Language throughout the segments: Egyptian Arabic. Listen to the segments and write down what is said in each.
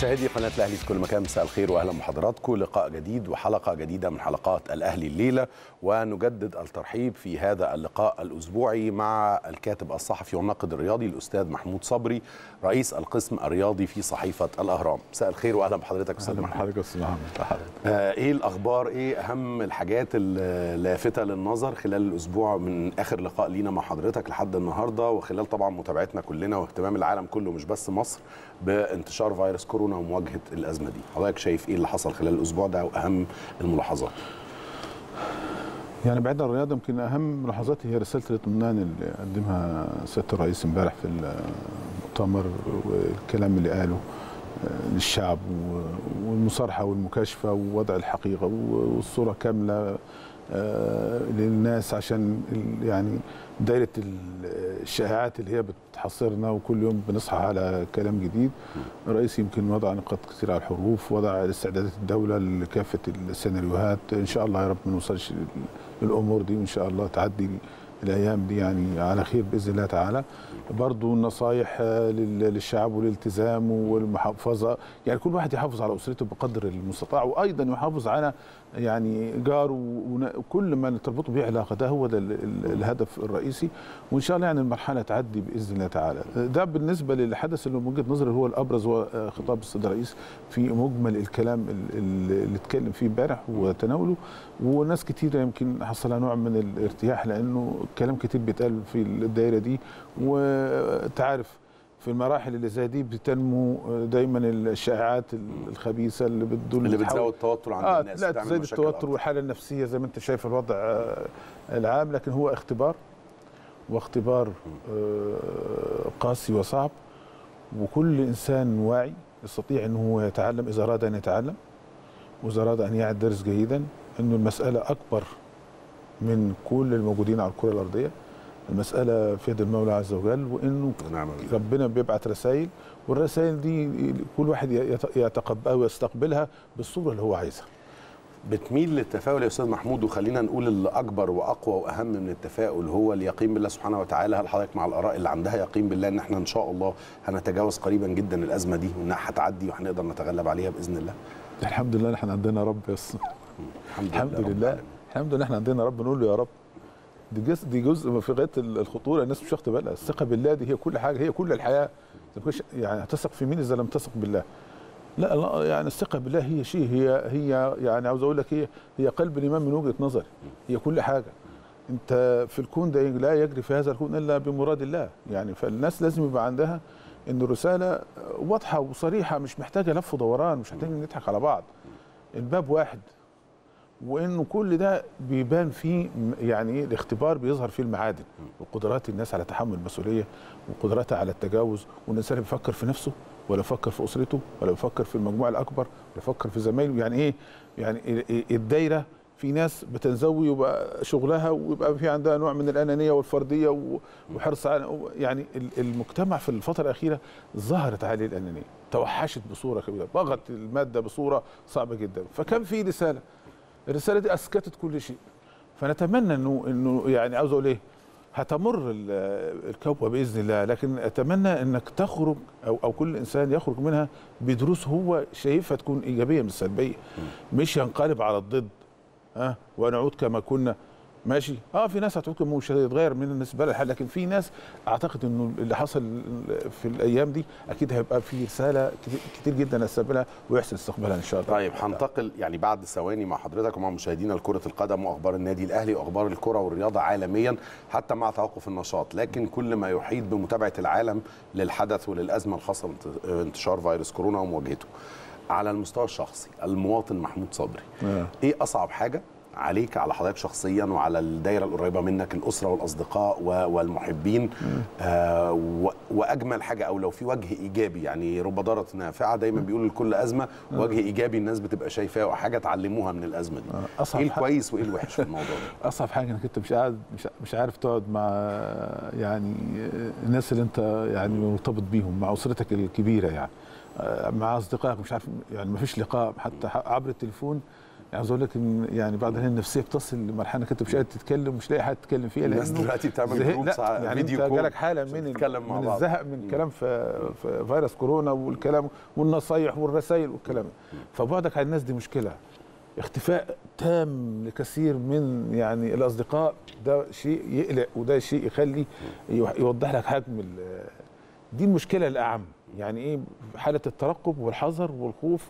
مشاهدي قناة الأهلي في كل مكان مساء الخير وأهلا بحضراتكم لقاء جديد وحلقة جديدة من حلقات الأهلي الليلة ونجدد الترحيب في هذا اللقاء الأسبوعي مع الكاتب الصحفي والناقد الرياضي الأستاذ محمود صبري رئيس القسم الرياضي في صحيفة الأهرام مساء الخير وأهلا بحضرتك أستاذ اهلا محمود بحضرتك يا استاذ محمد حضرتك آه، ايه الاخبار ايه اهم الحاجات اللافته للنظر خلال الاسبوع من اخر لقاء لينا مع حضرتك لحد النهارده وخلال طبعا متابعتنا كلنا واهتمام العالم كله مش بس مصر بانتشار فيروس كورونا ومواجهه الازمه دي حضرتك شايف ايه اللي حصل خلال الاسبوع ده واهم الملاحظات يعني بعيد عن الرياضه يمكن اهم ملاحظاتي هي رساله الاطمئنان اللي قدمها سياده الرئيس امبارح في المؤتمر والكلام اللي قاله آه، للشعب و- والمصارحه والمكاشفه ووضع الحقيقه و- والصوره كامله آه، للناس عشان ال- يعني دايره ال- الشائعات اللي هي بتحصرنا وكل يوم بنصحى على كلام جديد الرئيس يمكن وضع نقاط كثيره على الحروف وضع استعدادات الدوله لكافه السيناريوهات ان شاء الله يا رب ما نوصلش لل- للامور دي وان شاء الله تعدي الايام دي يعني على خير باذن الله تعالى برضو النصايح آه، لل- للشعب والالتزام والمحافظه يعني كل واحد يحافظ على اسرته بقدر المستطاع وايضا يحافظ على يعني جاره ون- وكل من تربطه به علاقه ده هو ده ال- ال- الهدف الرئيسي وان شاء الله يعني المرحله تعدي باذن الله تعالى ده بالنسبه للحدث اللي من وجهه نظري هو الابرز هو آه، خطاب السيد الرئيس في مجمل الكلام ال- ال- اللي اتكلم فيه امبارح وتناوله وناس كتيره يمكن حصلها نوع من الارتياح لانه كلام كتير بيتقال في الدائره دي وتعرف في المراحل اللي زي دي بتنمو دايما الشائعات الخبيثه اللي بتدل اللي بتحاول- بتزود التوتر عند اه الناس لا بتعمل تزيد مشاكل التوتر أكتر. والحاله النفسيه زي ما انت شايف الوضع آه، العام لكن هو اختبار واختبار آه، قاسي وصعب وكل انسان واعي يستطيع انه هو يتعلم اذا اراد ان يتعلم واذا اراد ان يعي الدرس جيدا انه المساله اكبر من كل الموجودين على الكره الارضيه المساله في يد المولى عز وجل وانه نعم بالله. ربنا بيبعت رسائل والرسائل دي كل واحد يت- يتقبلها ويستقبلها بالصوره اللي هو عايزها بتميل للتفاؤل يا استاذ محمود وخلينا نقول اللي اكبر واقوى واهم من التفاؤل هو اليقين بالله سبحانه وتعالى هل حضرتك مع الاراء اللي عندها يقين بالله ان احنا ان شاء الله هنتجاوز قريبا جدا الازمه دي وانها هتعدي وهنقدر نتغلب عليها باذن الله الحمد لله احنا عندنا رب بس الحمد رب لله العالمين. الحمد لله احنا عندنا رب نقول له يا رب دي جزء دي جزء في غايه الخطوره الناس مش واخده بالها الثقه بالله دي هي كل حاجه هي كل الحياه ما تكونش- يعني هتثق في مين اذا لم تثق بالله لا الله يعني الثقه بالله هي شيء هي هي يعني عاوز اقول لك هي هي قلب الايمان من وجهه نظري هي كل حاجه انت في الكون ده لا يجري في هذا الكون الا بمراد الله يعني فالناس لازم يبقى عندها ان الرساله واضحه وصريحه مش محتاجه لف ودوران مش محتاجه نضحك على بعض الباب واحد وانه كل ده بيبان فيه م- يعني ايه الاختبار بيظهر فيه المعادن وقدرات الناس على تحمل المسؤوليه وقدراتها على التجاوز والانسان بيفكر في نفسه ولا بيفكر في اسرته ولا بيفكر في المجموعه الاكبر ولا بيفكر في زمايله يعني ايه يعني ال- ال- الدايره في ناس بتنزوي ويبقى شغلها ويبقى في عندها نوع من الانانيه والفرديه و- وحرص على يعني ال- المجتمع في الفتره الاخيره ظهرت عليه الانانيه توحشت بصوره كبيره طغت الماده بصوره صعبه جدا فكان في رساله الرساله دي اسكتت كل شيء فنتمنى انه انه يعني عاوز اقول ايه هتمر ال- الكوكبه باذن الله لكن اتمنى انك تخرج او او كل انسان يخرج منها بدروس هو شايفها تكون ايجابيه مش سلبيه مش ينقلب على الضد ها ونعود كما كنا ماشي اه في ناس هتقول كده مش هيتغير من بالنسبه لها لكن في ناس اعتقد انه اللي حصل في الايام دي اكيد هيبقى في رساله كتير- كتير جدا هستقبلها ويحسن استقبالها ان شاء الله طيب هنتقل يعني بعد ثواني مع حضرتك ومع مشاهدينا لكرة القدم واخبار النادي الاهلي واخبار الكرة والرياضة عالميا حتى مع توقف النشاط لكن كل ما يحيط بمتابعة العالم للحدث وللازمة الخاصة بانتشار فيروس كورونا ومواجهته على المستوى الشخصي المواطن محمود صبري آه. ايه اصعب حاجة عليك على حضرتك شخصيا وعلى الدايره القريبه منك الاسره والاصدقاء و- والمحبين آه و- واجمل حاجه او لو في وجه ايجابي يعني رب ضاره نافعه دايما بيقولوا لكل ازمه وجه ايجابي الناس بتبقى شايفاه وحاجه تعلموها من الازمه دي آه، أصعب ايه حاجة- الكويس وايه الوحش في الموضوع ده اصعب حاجه انك انت مش قاعد مش مش عارف تقعد مع يعني الناس اللي انت يعني مرتبط بيهم مع اسرتك الكبيره يعني مع اصدقائك مش عارف يعني ما فيش لقاء حتى عبر التليفون عاوز اقول لك ان يعني بعض الاحيان النفسيه بتصل لمرحله انك انت مش قادر تتكلم مش لاقي حد تتكلم فيها الناس لانه دلوقتي بتعمل زهق- جروبس لا على يعني فيديو انت كول جالك حاله عشان من تتكلم مع من بعض. الزهق من الكلام في, في فيروس كورونا والكلام والنصايح والرسائل والكلام فبعدك عن الناس دي مشكله اختفاء تام لكثير من يعني الاصدقاء ده شيء يقلق وده شيء يخلي يوح- يوضح لك حجم ال- دي المشكله الاعم يعني ايه حاله الترقب والحذر والخوف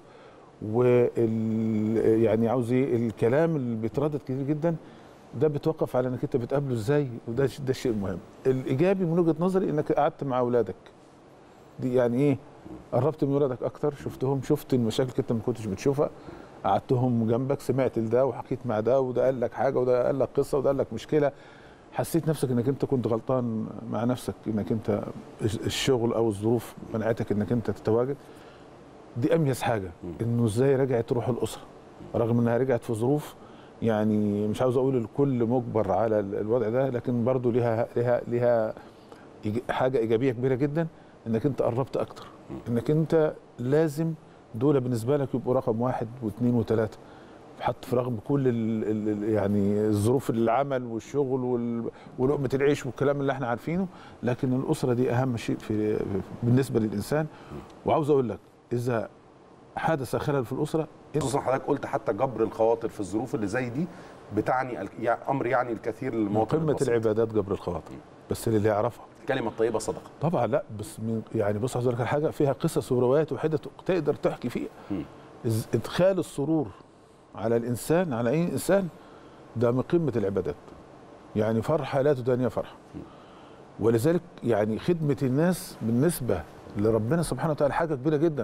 وال يعني عاوز ايه الكلام اللي بيتردد كتير جدا ده بتوقف على انك انت بتقابله ازاي وده ده الشيء المهم الايجابي من وجهه نظري انك قعدت مع اولادك دي يعني ايه قربت من ولادك اكتر شفتهم شفت المشاكل اللي انت ما كنتش بتشوفها قعدتهم جنبك سمعت لده وحكيت مع ده وده قال لك حاجه وده قال لك قصه وده قال لك مشكله حسيت نفسك انك انت كنت غلطان مع نفسك انك انت الشغل او الظروف منعتك انك انت تتواجد دي اميز حاجه انه ازاي رجعت روح الاسره رغم انها رجعت في ظروف يعني مش عاوز اقول الكل مجبر على ال- الوضع ده لكن برضو ليها ليها ليها إيج- حاجه ايجابيه كبيره جدا انك انت قربت اكتر انك انت لازم دول بالنسبه لك يبقوا رقم واحد واثنين وثلاثه حتى في رغم كل ال ال يعني الظروف العمل والشغل وال- ولقمه العيش والكلام اللي احنا عارفينه لكن الاسره دي اهم شيء في بالنسبه للانسان وعاوز اقول لك اذا حدث خلل في الاسره انت خصوصا حضرتك قلت حتى جبر الخواطر في الظروف اللي زي دي بتعني ال- يعني امر يعني الكثير من للمواطن قمه البسيط. العبادات جبر الخواطر بس اللي يعرفها الكلمه الطيبه صدقه طبعا لا بس من يعني بص عاوز اقول لك على حاجه فيها قصص وروايات وحده تقدر تحكي فيها مم. إز- ادخال السرور على الانسان على اي انسان ده من قمه العبادات يعني فرحه لا تدانيها فرحه ولذلك يعني خدمه الناس بالنسبه لربنا سبحانه وتعالى حاجه كبيره جدا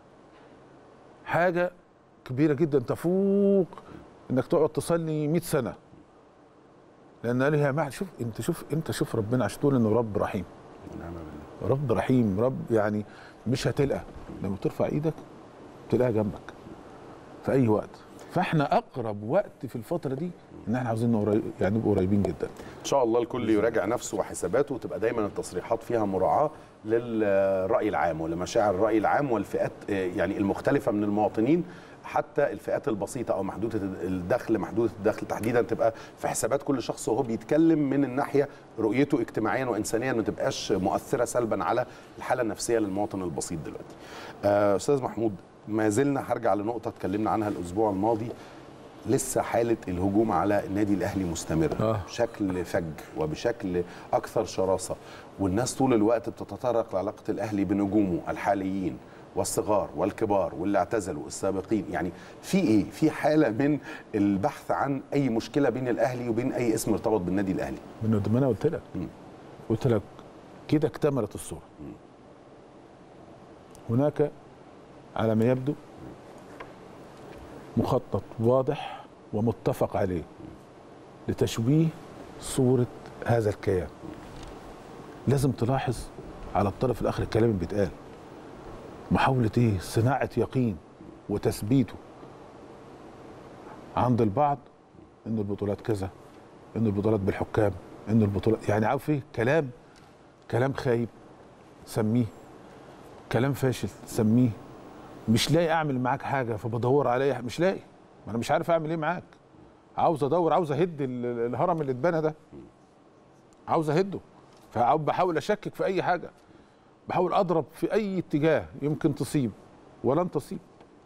حاجه كبيره جدا تفوق انك تقعد تصلي 100 سنه لان لها معنى شوف انت شوف انت شوف ربنا عشان تقول انه رب رحيم ونعم بالله رب رحيم رب يعني مش هتلقى لما ترفع ايدك تلاقيها جنبك في اي وقت فاحنا اقرب وقت في الفتره دي ان احنا عاوزين نقري- يعني نبقى قريبين جدا ان شاء الله الكل يراجع نفسه وحساباته وتبقى دايما التصريحات فيها مراعاه للراي العام ولمشاعر الراي العام والفئات آه، يعني المختلفه من المواطنين حتى الفئات البسيطه او محدوده الدخل محدوده الدخل تحديدا تبقى في حسابات كل شخص وهو بيتكلم من الناحيه رؤيته اجتماعيا وانسانيا ما تبقاش مؤثره سلبا على الحاله النفسيه للمواطن البسيط دلوقتي. آه، استاذ محمود ما زلنا هرجع لنقطه اتكلمنا عنها الاسبوع الماضي لسه حاله الهجوم على النادي الاهلي مستمره آه. بشكل فج وبشكل اكثر شراسه والناس طول الوقت بتتطرق لعلاقه الاهلي بنجومه الحاليين والصغار والكبار واللي اعتزلوا السابقين يعني في ايه في حاله من البحث عن اي مشكله بين الاهلي وبين اي اسم ارتبط بالنادي الاهلي من ما انا قلت لك مم. قلت لك كده اكتملت الصوره هناك على ما يبدو مخطط واضح ومتفق عليه لتشويه صوره هذا الكيان لازم تلاحظ على الطرف الاخر الكلام اللي بيتقال محاوله ايه صناعه يقين وتثبيته عند البعض ان البطولات كذا ان البطولات بالحكام ان البطولات يعني عارف ايه كلام كلام خايب سميه كلام فاشل سميه مش لاقي اعمل معاك حاجه فبدور على مش لاقي ما انا مش عارف اعمل ايه معاك عاوز ادور عاوز اهد ال- ال- الهرم اللي اتبنى ده عاوز اهده فبحاول اشكك في اي حاجه بحاول اضرب في اي اتجاه يمكن تصيب ولن تصيب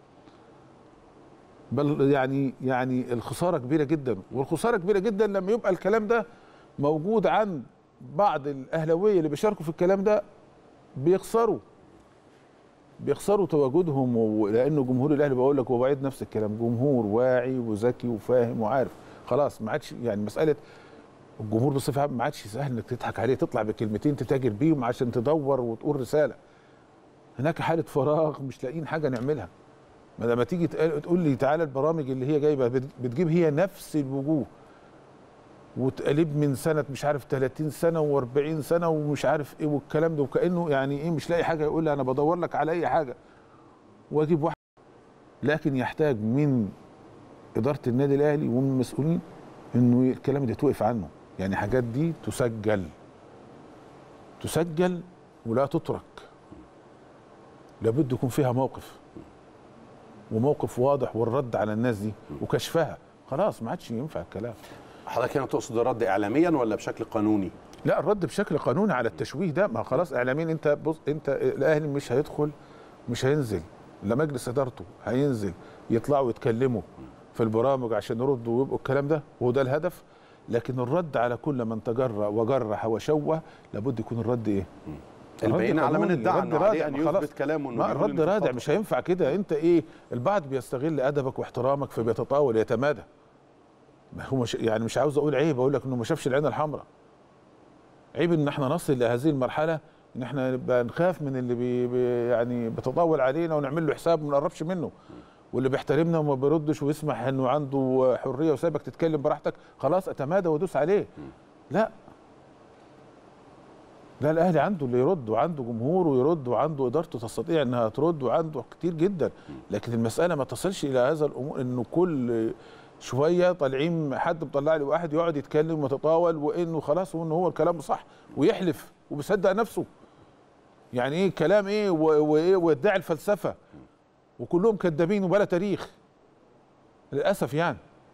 بل يعني يعني الخساره كبيره جدا والخساره كبيره جدا لما يبقى الكلام ده موجود عند بعض الاهلاويه اللي بيشاركوا في الكلام ده بيخسروا بيخسروا تواجدهم و- لانه جمهور الاهلي بقول لك وبعيد نفس الكلام جمهور واعي وذكي وفاهم وعارف خلاص ما عادش يعني مساله الجمهور بصفه عامه ما عادش سهل انك تضحك عليه تطلع بكلمتين تتاجر بيهم عشان تدور وتقول رساله هناك حاله فراغ مش لاقيين حاجه نعملها ما لما تيجي تقال- تقول لي تعالى البرامج اللي هي جايبه بت- بتجيب هي نفس الوجوه وتقلب من سنه مش عارف 30 سنه و40 سنه ومش عارف ايه والكلام ده وكانه يعني ايه مش لاقي حاجه يقول لي انا بدور لك على اي حاجه واجيب واحد لكن يحتاج من اداره النادي الاهلي ومن المسؤولين انه الكلام ده يتوقف عنه يعني حاجات دي تسجل تسجل ولا تترك لابد يكون فيها موقف وموقف واضح والرد على الناس دي وكشفها خلاص ما عادش ينفع الكلام حضرتك هنا تقصد الرد اعلاميا ولا بشكل قانوني لا الرد بشكل قانوني على التشويه ده ما خلاص اعلاميا انت بص انت الاهلي مش هيدخل مش هينزل لا مجلس ادارته هينزل يطلعوا يتكلموا في البرامج عشان يردوا ويبقوا الكلام ده وهو ده الهدف لكن الرد على كل من تجرأ وجرح وشوه لابد يكون الرد ايه؟ الرد الباقيين على من قانوني، ادعى رد انه عليه رادع، ان ما خلاص. يثبت كلامه انه ما بيقول الرد إن في رادع خطأ. مش هينفع كده انت ايه البعض بيستغل ادبك واحترامك فبيتطاول يتمادى ما هو مش يعني مش عاوز اقول عيب اقول لك انه ما شافش العين الحمراء عيب ان احنا نصل لهذه المرحله ان احنا نبقى نخاف من اللي بي بي يعني بيتطاول علينا ونعمل له حساب وما نقربش منه واللي بيحترمنا وما بيردش ويسمح انه عنده حريه وسايبك تتكلم براحتك خلاص اتمادى وادوس عليه لا لا الاهلي عنده اللي يرد وعنده جمهوره يرد وعنده ادارته تستطيع انها ترد وعنده كتير جدا لكن المساله ما تصلش الى هذا الامور انه كل شويه طالعين حد مطلع لي واحد يقعد يتكلم ويتطاول وانه خلاص وانه هو الكلام صح ويحلف وبيصدق نفسه يعني ايه كلام ايه و- وايه ويدعي الفلسفه وكلهم كذابين وبلا تاريخ للاسف يعني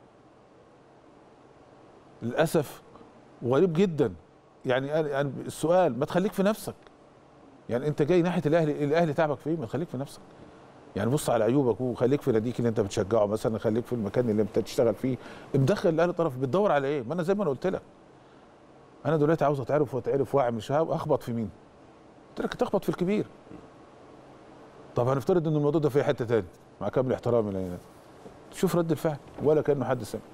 للاسف وغريب جدا يعني أنا- يعني السؤال ما تخليك في نفسك يعني انت جاي ناحيه الاهلي الاهلي تعبك في ايه ما تخليك في نفسك يعني بص على عيوبك وخليك في ناديك اللي انت بتشجعه مثلا خليك في المكان اللي انت بتشتغل فيه مدخل الاهلي طرف بتدور على ايه ما انا زي ما انا قلت لك انا دلوقتي عاوز اتعرف واتعرف واعي مش ها- اخبط في مين قلت لك تخبط في الكبير طب هنفترض ان الموضوع ده في حته تاني مع كامل احترامي لنا شوف رد الفعل ولا كانه حد سمع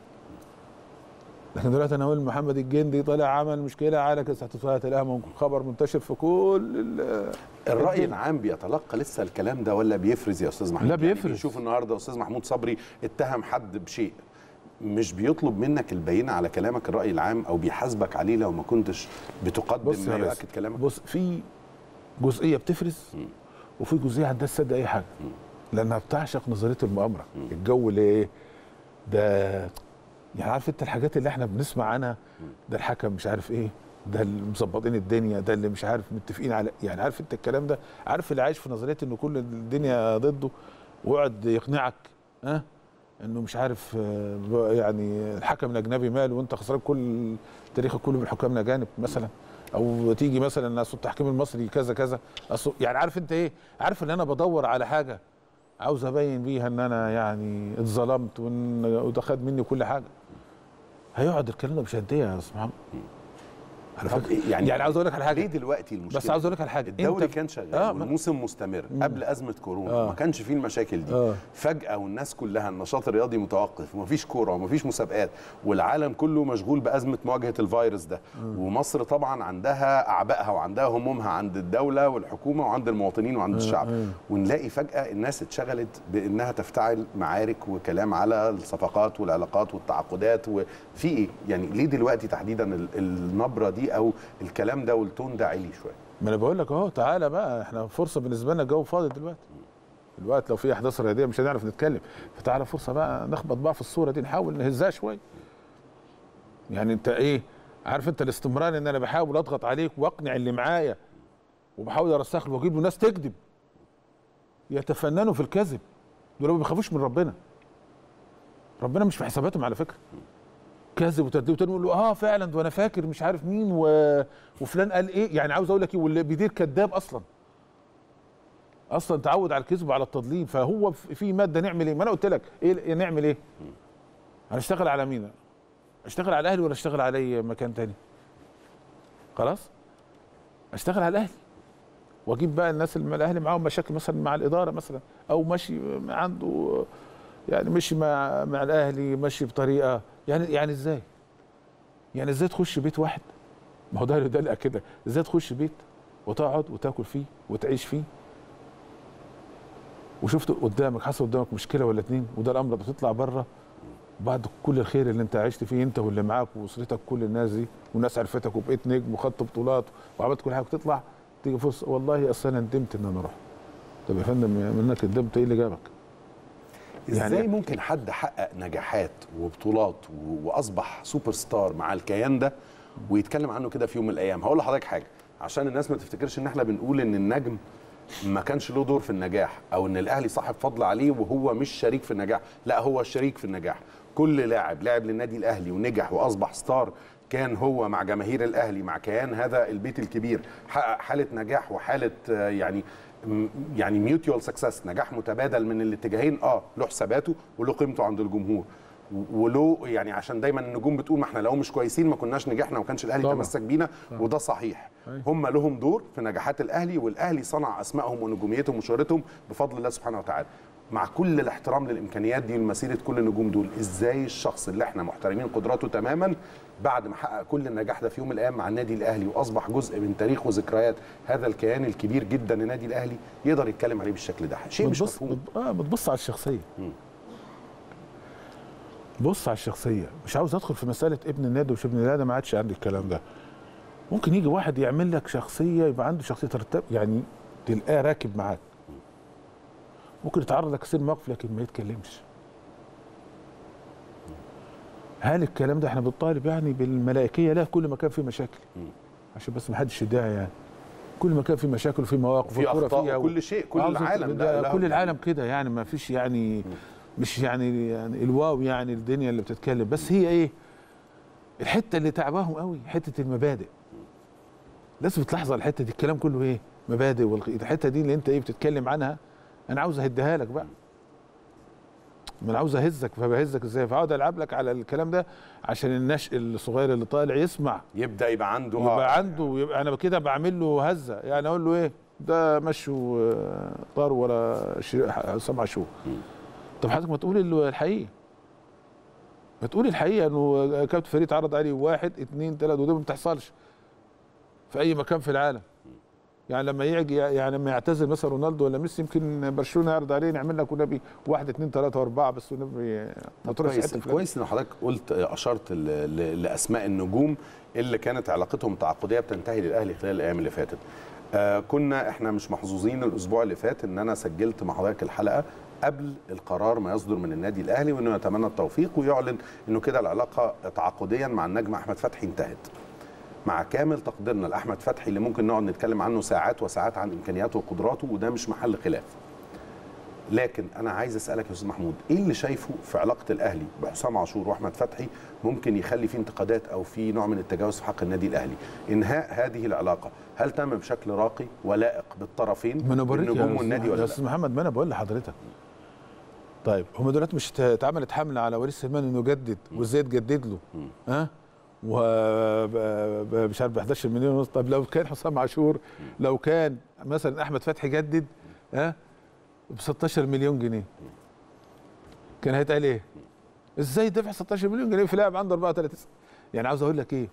لكن دلوقتي انا اقول محمد الجندي طلع عمل مشكله على كاس احتفالات الاهلي خبر منتشر في كل ال- الراي الدنيا. العام بيتلقى لسه الكلام ده ولا بيفرز يا استاذ محمود لا يعني بيفرز. بنشوف النهارده استاذ محمود صبري اتهم حد بشيء مش بيطلب منك البينه على كلامك الراي العام او بيحاسبك عليه لو ما كنتش بتقدم بص ما يا يؤكد بس كلامك بص في جزئيه بتفرز وفي جزئيه عندها تصدق اي حاجه لانها بتعشق نظريه المؤامره الجو اللي ايه ده يعني عارف انت الحاجات اللي احنا بنسمع عنها ده الحكم مش عارف ايه ده اللي مظبطين الدنيا ده اللي مش عارف متفقين على يعني عارف انت الكلام ده عارف اللي عايش في نظريه انه كل الدنيا ضده ويقعد يقنعك ها أه؟ انه مش عارف آه، يعني الحكم الاجنبي ماله وانت خسران كل تاريخك كله بالحكام الاجانب مثلا او تيجي مثلا اصل التحكيم المصري كذا كذا اصل يعني عارف انت ايه عارف ان انا بدور على حاجه عاوز ابين بيها ان انا يعني اتظلمت وان وده خد مني كل حاجه هيقعد الكلام ده مش قد ايه يا استاذ محمد على طب فكره إيه يعني, يعني عاوز اقول لك على حاجه ليه دلوقتي المشكله بس عاوز اقول لك على حاجه الدوري انت كان شغال آه، آه ما- والموسم مستمر قبل ازمه كورونا آه. ما كانش فيه المشاكل دي آه. فجاه والناس كلها النشاط الرياضي متوقف ومفيش كوره ومفيش مسابقات والعالم كله مشغول بازمه مواجهه الفيروس ده ومصر طبعا عندها اعبائها وعندها همومها عند الدوله والحكومه وعند المواطنين وعند الشعب ونلاقي فجاه الناس اتشغلت بانها تفتعل معارك وكلام على الصفقات والعلاقات والتعاقدات وفي ايه يعني ليه دلوقتي تحديدا ال- النبره دي او الكلام ده والتون ده عالي شويه ما انا بقول لك اهو تعالى بقى احنا فرصه بالنسبه لنا الجو فاضي دلوقتي الوقت لو في احداث رياضيه مش هنعرف نتكلم فتعالى فرصه بقى نخبط بقى في الصوره دي نحاول نهزها شويه يعني انت ايه عارف انت الاستمرار ان انا بحاول اضغط عليك واقنع اللي معايا وبحاول ارسخ له واجيب له ناس تكذب يتفننوا في الكذب دول ما بيخافوش من ربنا ربنا مش في حساباتهم على فكره كذب وتدليل وتاني يقول له اه فعلا ده انا فاكر مش عارف مين و... وفلان قال ايه يعني عاوز اقول لك ايه واللي بيدير كذاب اصلا اصلا تعود على الكذب وعلى التضليل فهو في في ماده نعمل ايه ما انا قلت لك ايه نعمل ايه هنشتغل على مين اشتغل على الاهلي ولا اشتغل على اي مكان تاني خلاص اشتغل على الاهلي واجيب بقى الناس اللي الاهلي معاهم مشاكل مثلا مع الاداره مثلا او ماشي عنده يعني مشي مع مع الاهلي ماشي بطريقه يعني يعني ازاي؟ يعني ازاي تخش بيت واحد؟ ما هو ده ده كده ازاي تخش بيت وتقعد وتاكل فيه وتعيش فيه وشفت قدامك حصل قدامك مشكله ولا اتنين وده الامر بتطلع بره بعد كل الخير اللي انت عشت فيه انت واللي معاك واسرتك كل الناس دي والناس عرفتك وبقيت نجم وخدت بطولات وعملت كل حاجه وتطلع تيجي فرصه والله اصل انا ندمت ان انا رحت طب يا فندم منك ندمت ايه اللي جابك؟ ازاي يعني ممكن حد حقق نجاحات وبطولات و- واصبح سوبر ستار مع الكيان ده ويتكلم عنه كده في يوم من الايام هقول لحضرتك حاجه عشان الناس ما تفتكرش ان احنا بنقول ان النجم ما كانش له دور في النجاح او ان الاهلي صاحب فضل عليه وهو مش شريك في النجاح لا هو الشريك في النجاح كل لاعب لعب للنادي الاهلي ونجح واصبح ستار كان هو مع جماهير الاهلي مع كيان هذا البيت الكبير حقق حاله نجاح وحاله آه، يعني م- يعني ميوتيوال سكسس نجاح متبادل من الاتجاهين اه له حساباته وله قيمته عند الجمهور و- وله يعني عشان دايما النجوم بتقول ما احنا لو مش كويسين ما كناش نجحنا وما كانش الاهلي طبعا. تمسك بينا وده صحيح هم لهم دور في نجاحات الاهلي والاهلي صنع اسمائهم ونجوميتهم وشهرتهم بفضل الله سبحانه وتعالى مع كل الاحترام للامكانيات دي ولمسيره كل النجوم دول ازاي الشخص اللي احنا محترمين قدراته تماما بعد ما حقق كل النجاح ده في يوم من الايام مع النادي الاهلي واصبح جزء من تاريخ وذكريات هذا الكيان الكبير جدا النادي الاهلي يقدر يتكلم عليه بالشكل ده شيء مش بتبص مفهوم بت- اه بتبص على الشخصيه مم. بص على الشخصيه مش عاوز ادخل في مساله ابن النادي ومش ابن النادي ما عادش عندي الكلام ده ممكن يجي واحد يعمل لك شخصيه يبقى عنده شخصيه ترتب يعني تلقاه راكب معاك ممكن يتعرض لكثير مواقف لكن ما يتكلمش هل الكلام ده احنا بنطالب يعني بالملائكيه لا كل ما كان فيه مشاكل مم. عشان بس ما حدش يدعي يعني كل ما كان فيه مشاكل وفيه مواقف في والكرة اخطاء فيها و- وكل شيء كل عاوز العالم ده له- كل العالم كده يعني ما فيش يعني مش يعني يعني الواو يعني الدنيا اللي بتتكلم بس هي ايه الحته اللي تعباهم قوي حته المبادئ لازم تلاحظ على الحته دي الكلام كله ايه مبادئ والحته دي اللي انت ايه بتتكلم عنها انا عاوز اهديها لك بقى ما انا عاوز اهزك فبهزك ازاي فاقعد العب لك على الكلام ده عشان النشء الصغير اللي طالع يسمع يبدا يبقى عنده يبقى عنده يبقى انا كده بعمل له هزه يعني اقول له ايه ده مشوا آه، طار ولا شي- حسام عاشور طب حضرتك ما تقول ال- الحقيقه ما تقول الحقيقه انه كابتن فريد عرض عليه واحد اثنين ثلاثه وده ما بتحصلش في اي مكان في العالم يعني لما يجي يعني لما يعتزل مثلا رونالدو ولا ميسي يمكن برشلونه يعرض عليه نعمل لك ونبي واحد اثنين ثلاثه واربعه بس ونبي ما تروحش كويس حته فلان. كويس ان حضرتك قلت اشرت ل- ل- لاسماء النجوم اللي كانت علاقتهم تعاقديه بتنتهي للاهلي خلال الايام اللي فاتت آه كنا احنا مش محظوظين الاسبوع اللي فات ان انا سجلت مع حضرتك الحلقه قبل القرار ما يصدر من النادي الاهلي وانه يتمنى التوفيق ويعلن انه كده العلاقه تعاقديا مع النجم احمد فتحي انتهت مع كامل تقديرنا لاحمد فتحي اللي ممكن نقعد نتكلم عنه ساعات وساعات عن امكانياته وقدراته وده مش محل خلاف لكن انا عايز اسالك يا استاذ محمود ايه اللي شايفه في علاقه الاهلي بحسام عاشور واحمد فتحي ممكن يخلي فيه انتقادات او في نوع من التجاوز في حق النادي الاهلي انهاء هذه العلاقه هل تم بشكل راقي ولائق بالطرفين ما انا بوريك يا النجوم أستاذ والنادي مح- ولا يا لا استاذ محمد ما انا بقول لحضرتك طيب هم دلوقتي مش ت- اتعملت حمله على وليد سليمان انه يجدد وازاي تجدد له ها و ب- ب- مش عارف ب 11 مليون ونص طب لو كان حسام عاشور لو كان مثلا احمد فتحي جدد ها ب 16 مليون جنيه كان هيتقال ايه؟ ازاي دفع 16 مليون جنيه في لاعب عنده 34 سنه؟ يعني عاوز اقول لك ايه؟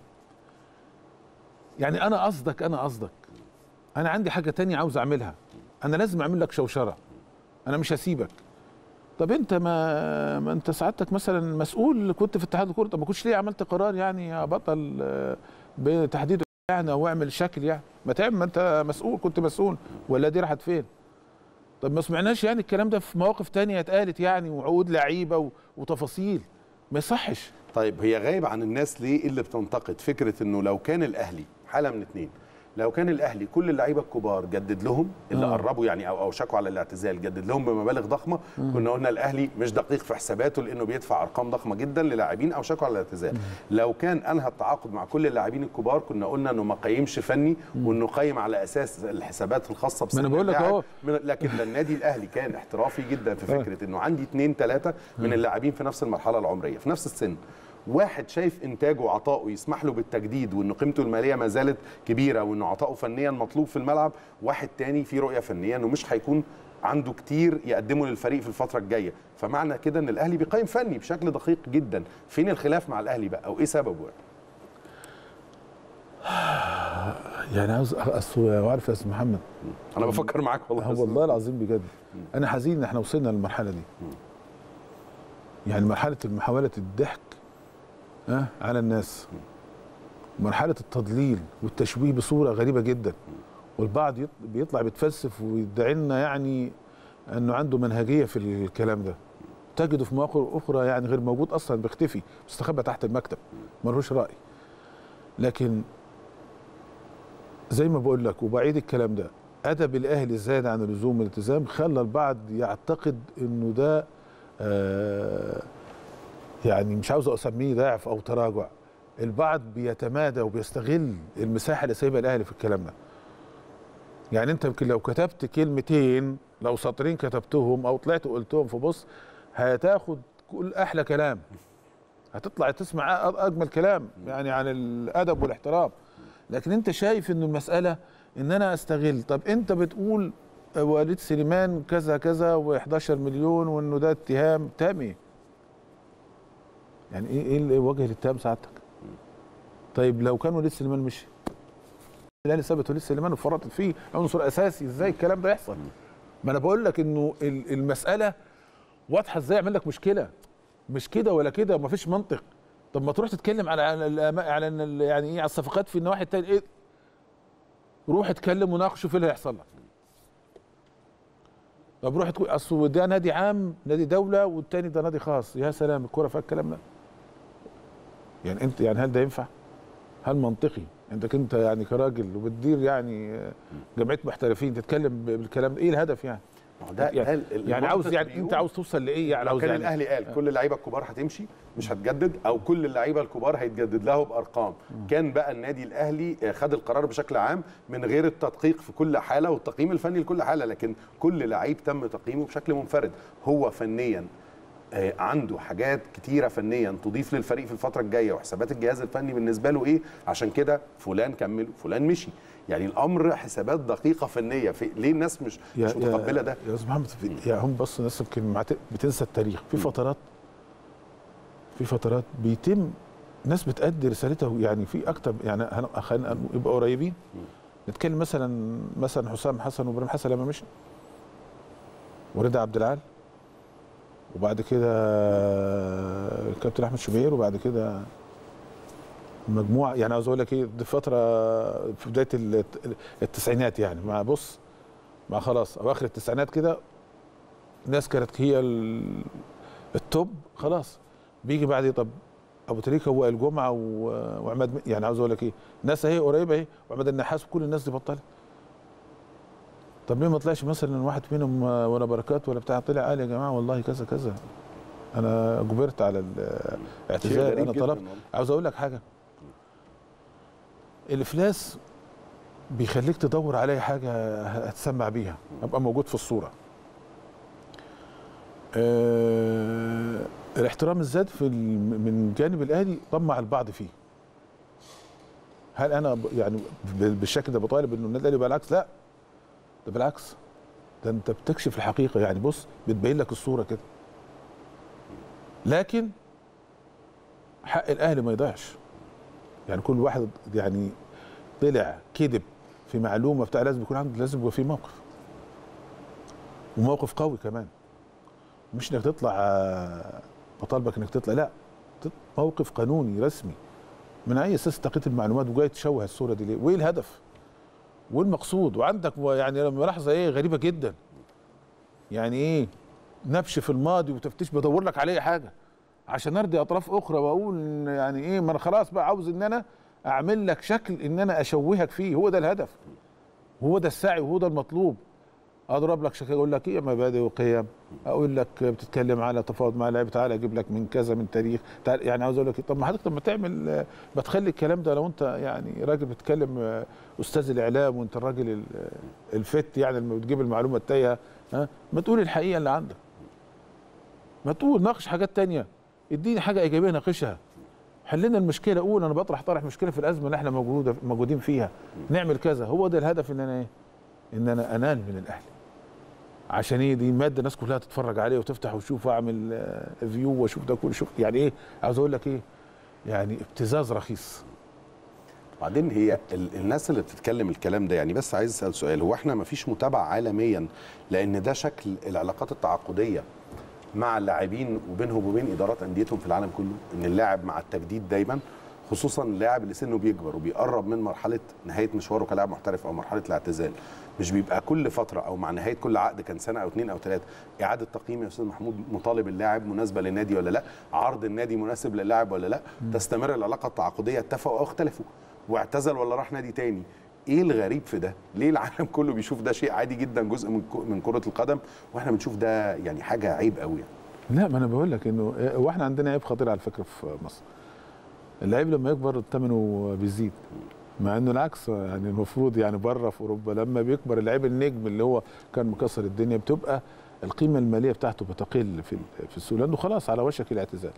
يعني انا قصدك انا قصدك انا عندي حاجه تانية عاوز اعملها انا لازم اعمل لك شوشره انا مش هسيبك طب انت ما, ما انت سعادتك مثلا مسؤول كنت في اتحاد الكوره طب ما كنتش ليه عملت قرار يعني يا بطل آه، بتحديد يعني او اعمل شكل يعني ما تعمل ما انت مسؤول كنت مسؤول ولا دي راحت فين طب ما سمعناش يعني الكلام ده في مواقف تانية اتقالت يعني وعقود لعيبه و- وتفاصيل ما يصحش طيب هي غايب عن الناس ليه اللي بتنتقد فكره انه لو كان الاهلي حاله من اتنين لو كان الاهلي كل اللعيبه الكبار جدد لهم اللي آه. قربوا يعني او اوشكوا على الاعتزال جدد لهم بمبالغ ضخمه كنا قلنا الاهلي مش دقيق في حساباته لانه بيدفع ارقام ضخمه جدا للاعبين اوشكوا على الاعتزال لو كان انهى التعاقد مع كل اللاعبين الكبار كنا قلنا انه ما قيمش فني وانه قيم على اساس الحسابات الخاصه بسن ما أنا بقول لك اللاعب. أهو. من- لكن ده النادي الاهلي كان احترافي جدا في فكره انه عندي اثنين ثلاثه من اللاعبين في نفس المرحله العمريه في نفس السن واحد شايف انتاجه وعطائه يسمح له بالتجديد وانه قيمته الماليه ما زالت كبيره وانه عطائه فنيا مطلوب في الملعب واحد تاني في رؤيه فنيه انه مش هيكون عنده كتير يقدمه للفريق في الفتره الجايه فمعنى كده ان الاهلي بيقيم فني بشكل دقيق جدا فين الخلاف مع الاهلي بقى او ايه سببه يعني عاوز اصل عارف يا استاذ محمد انا بفكر معاك والله هو والله العظيم بجد انا حزين ان احنا وصلنا للمرحله دي يعني مرحله محاوله الضحك ها على الناس مرحله التضليل والتشويه بصوره غريبه جدا والبعض يط- بيطلع بيتفلسف ويدعي لنا يعني انه عنده منهجيه في الكلام ده تجده في مواقع اخرى يعني غير موجود اصلا بيختفي بيستخبى تحت المكتب ملوش راي لكن زي ما بقول لك وبعيد الكلام ده ادب الاهلي زاد عن اللزوم والالتزام خلى البعض يعتقد انه ده آه يعني مش عاوز اسميه ضعف او تراجع البعض بيتمادى وبيستغل المساحه اللي سايبها الاهلي في الكلام ده يعني انت يمكن لو كتبت كلمتين لو سطرين كتبتهم او طلعت وقلتهم في بص هتاخد كل احلى كلام هتطلع تسمع اجمل كلام يعني عن الادب والاحترام لكن انت شايف انه المساله ان انا استغل طب انت بتقول وليد سليمان كذا كذا و11 مليون وانه ده اتهام تام ايه؟ يعني ايه ايه وجه الاتهام سعادتك؟ طيب لو كان وليد سليمان مشي الاهلي ثبت وليد سليمان وفرطت فيه عنصر اساسي ازاي الكلام ده يحصل؟ ما انا بقول لك انه المساله واضحه ازاي يعمل لك مشكله مش كده ولا كده ومفيش منطق طب ما تروح تتكلم على على على يعني ايه على الصفقات في النواحي التانية ايه روح اتكلم وناقشه في اللي هيحصل لك طب روح تقول اصل ده نادي عام نادي دوله والتاني ده نادي خاص يا سلام الكوره فيها الكلام ده يعني انت يعني هل ده ينفع؟ هل منطقي انت انت يعني كراجل وبتدير يعني جمعيه محترفين تتكلم بالكلام ده ايه الهدف يعني؟ ده يعني, يعني عاوز يعني انت عاوز توصل لايه يعني عاوز كان يعني الاهلي قال كل اللعيبه الكبار هتمشي مش هتجدد او كل اللعيبه الكبار هيتجدد له بارقام كان بقى النادي الاهلي خد القرار بشكل عام من غير التدقيق في كل حاله والتقييم الفني لكل حاله لكن كل لعيب تم تقييمه بشكل منفرد هو فنيا عنده حاجات كتيرة فنيا تضيف للفريق في الفترة الجاية وحسابات الجهاز الفني بالنسبة له ايه عشان كده فلان كمل فلان مشي يعني الامر حسابات دقيقه فنيه في ليه الناس مش مش متقبله ده يا استاذ محمد يعني هم بص الناس يمكن بتنسى التاريخ في فترات في فترات بيتم ناس بتأدي رسالتها يعني في اكتر يعني خلينا يبقى قريبين نتكلم مثلا مثلا حسام حسن وابراهيم حسن لما مشي ورضا عبد العال وبعد كده الكابتن احمد شوبير وبعد كده مجموعه يعني عاوز اقول لك ايه دي فتره في بدايه التسعينات يعني مع بص مع خلاص اواخر التسعينات كده الناس كانت هي التوب خلاص بيجي بعد طب ابو تريكه ووائل جمعه وعماد يعني عاوز اقول لك ايه ناس اهي قريبه اهي وعماد النحاس وكل الناس دي بطلت طب ليه ما طلعش مثلا واحد منهم ولا بركات ولا بتاع طلع قال يا جماعه والله كذا كذا انا جبرت على الاعتذار انا طلبت عاوز اقول لك حاجه الافلاس بيخليك تدور على اي حاجه هتسمع بيها ابقى موجود في الصوره أه الاحترام الزاد في من جانب الاهلي طمع البعض فيه هل انا يعني بالشكل ده بطالب انه النادي الاهلي بالعكس لا ده بالعكس ده انت بتكشف الحقيقه يعني بص بتبين لك الصوره كده لكن حق الاهلي ما يضيعش يعني كل واحد يعني طلع كذب في معلومه بتاع لازم يكون عنده لازم يبقى في موقف وموقف قوي كمان مش انك تطلع بطالبك انك تطلع لا موقف قانوني رسمي من اي اساس تقيت المعلومات وجاي تشوه الصوره دي ليه؟ وايه الهدف؟ والمقصود وعندك يعني ملاحظه ايه غريبه جدا يعني ايه نبش في الماضي وتفتيش بدور لك عليه حاجه عشان ارضي اطراف اخرى واقول يعني ايه ما انا خلاص بقى عاوز ان انا اعمل لك شكل ان انا اشوهك فيه هو ده الهدف هو ده السعي وهو ده المطلوب اضرب لك شكل اقول لك ايه مبادئ وقيم اقول لك بتتكلم على تفاوض مع لعيبه تعالى اجيب لك من كذا من تاريخ يعني عاوز اقول لك طب ما حضرتك طب ما تعمل ما تخلي الكلام ده لو انت يعني راجل بتتكلم استاذ الاعلام وانت الراجل الفت يعني لما بتجيب المعلومه التايهه ها ما تقول الحقيقه اللي عندك ما تقول ناقش حاجات تانية اديني حاجه ايجابيه ناقشها حلنا المشكله قول انا بطرح طرح مشكله في الازمه اللي احنا موجوده موجودين فيها نعمل كذا هو ده الهدف ان انا ايه ان انا انال من الاهلي عشان ايه دي ماده الناس كلها تتفرج عليه وتفتح وتشوف واعمل فيو واشوف ده كله شوف يعني ايه عاوز اقول لك ايه يعني ابتزاز رخيص وبعدين هي الناس اللي بتتكلم الكلام ده يعني بس عايز اسال سؤال هو احنا ما فيش متابعه عالميا لان ده شكل العلاقات التعاقديه مع اللاعبين وبينهم وبين ادارات انديتهم في العالم كله ان اللاعب مع التجديد دايما خصوصا اللاعب اللي سنه بيكبر وبيقرب من مرحله نهايه مشواره كلاعب محترف او مرحله الاعتزال مش بيبقى كل فتره او مع نهايه كل عقد كان سنه او اثنين او ثلاثه اعاده تقييم يا استاذ محمود مطالب اللاعب مناسبه للنادي ولا لا عرض النادي مناسب للاعب ولا لا تستمر العلاقه التعاقديه اتفقوا او اختلفوا واعتزل ولا راح نادي تاني ايه الغريب في ده ليه العالم كله بيشوف ده شيء عادي جدا جزء من ك- من كره القدم واحنا بنشوف ده يعني حاجه عيب قوي يعني. لا ما انا بقول لك انه واحنا عندنا عيب خطير على فكره في مصر اللعيب لما يكبر ثمنه بيزيد مع انه العكس يعني المفروض يعني بره في اوروبا لما بيكبر اللعيب النجم اللي هو كان مكسر الدنيا بتبقى القيمه الماليه بتاعته بتقل في في السوق لانه خلاص على وشك الاعتزال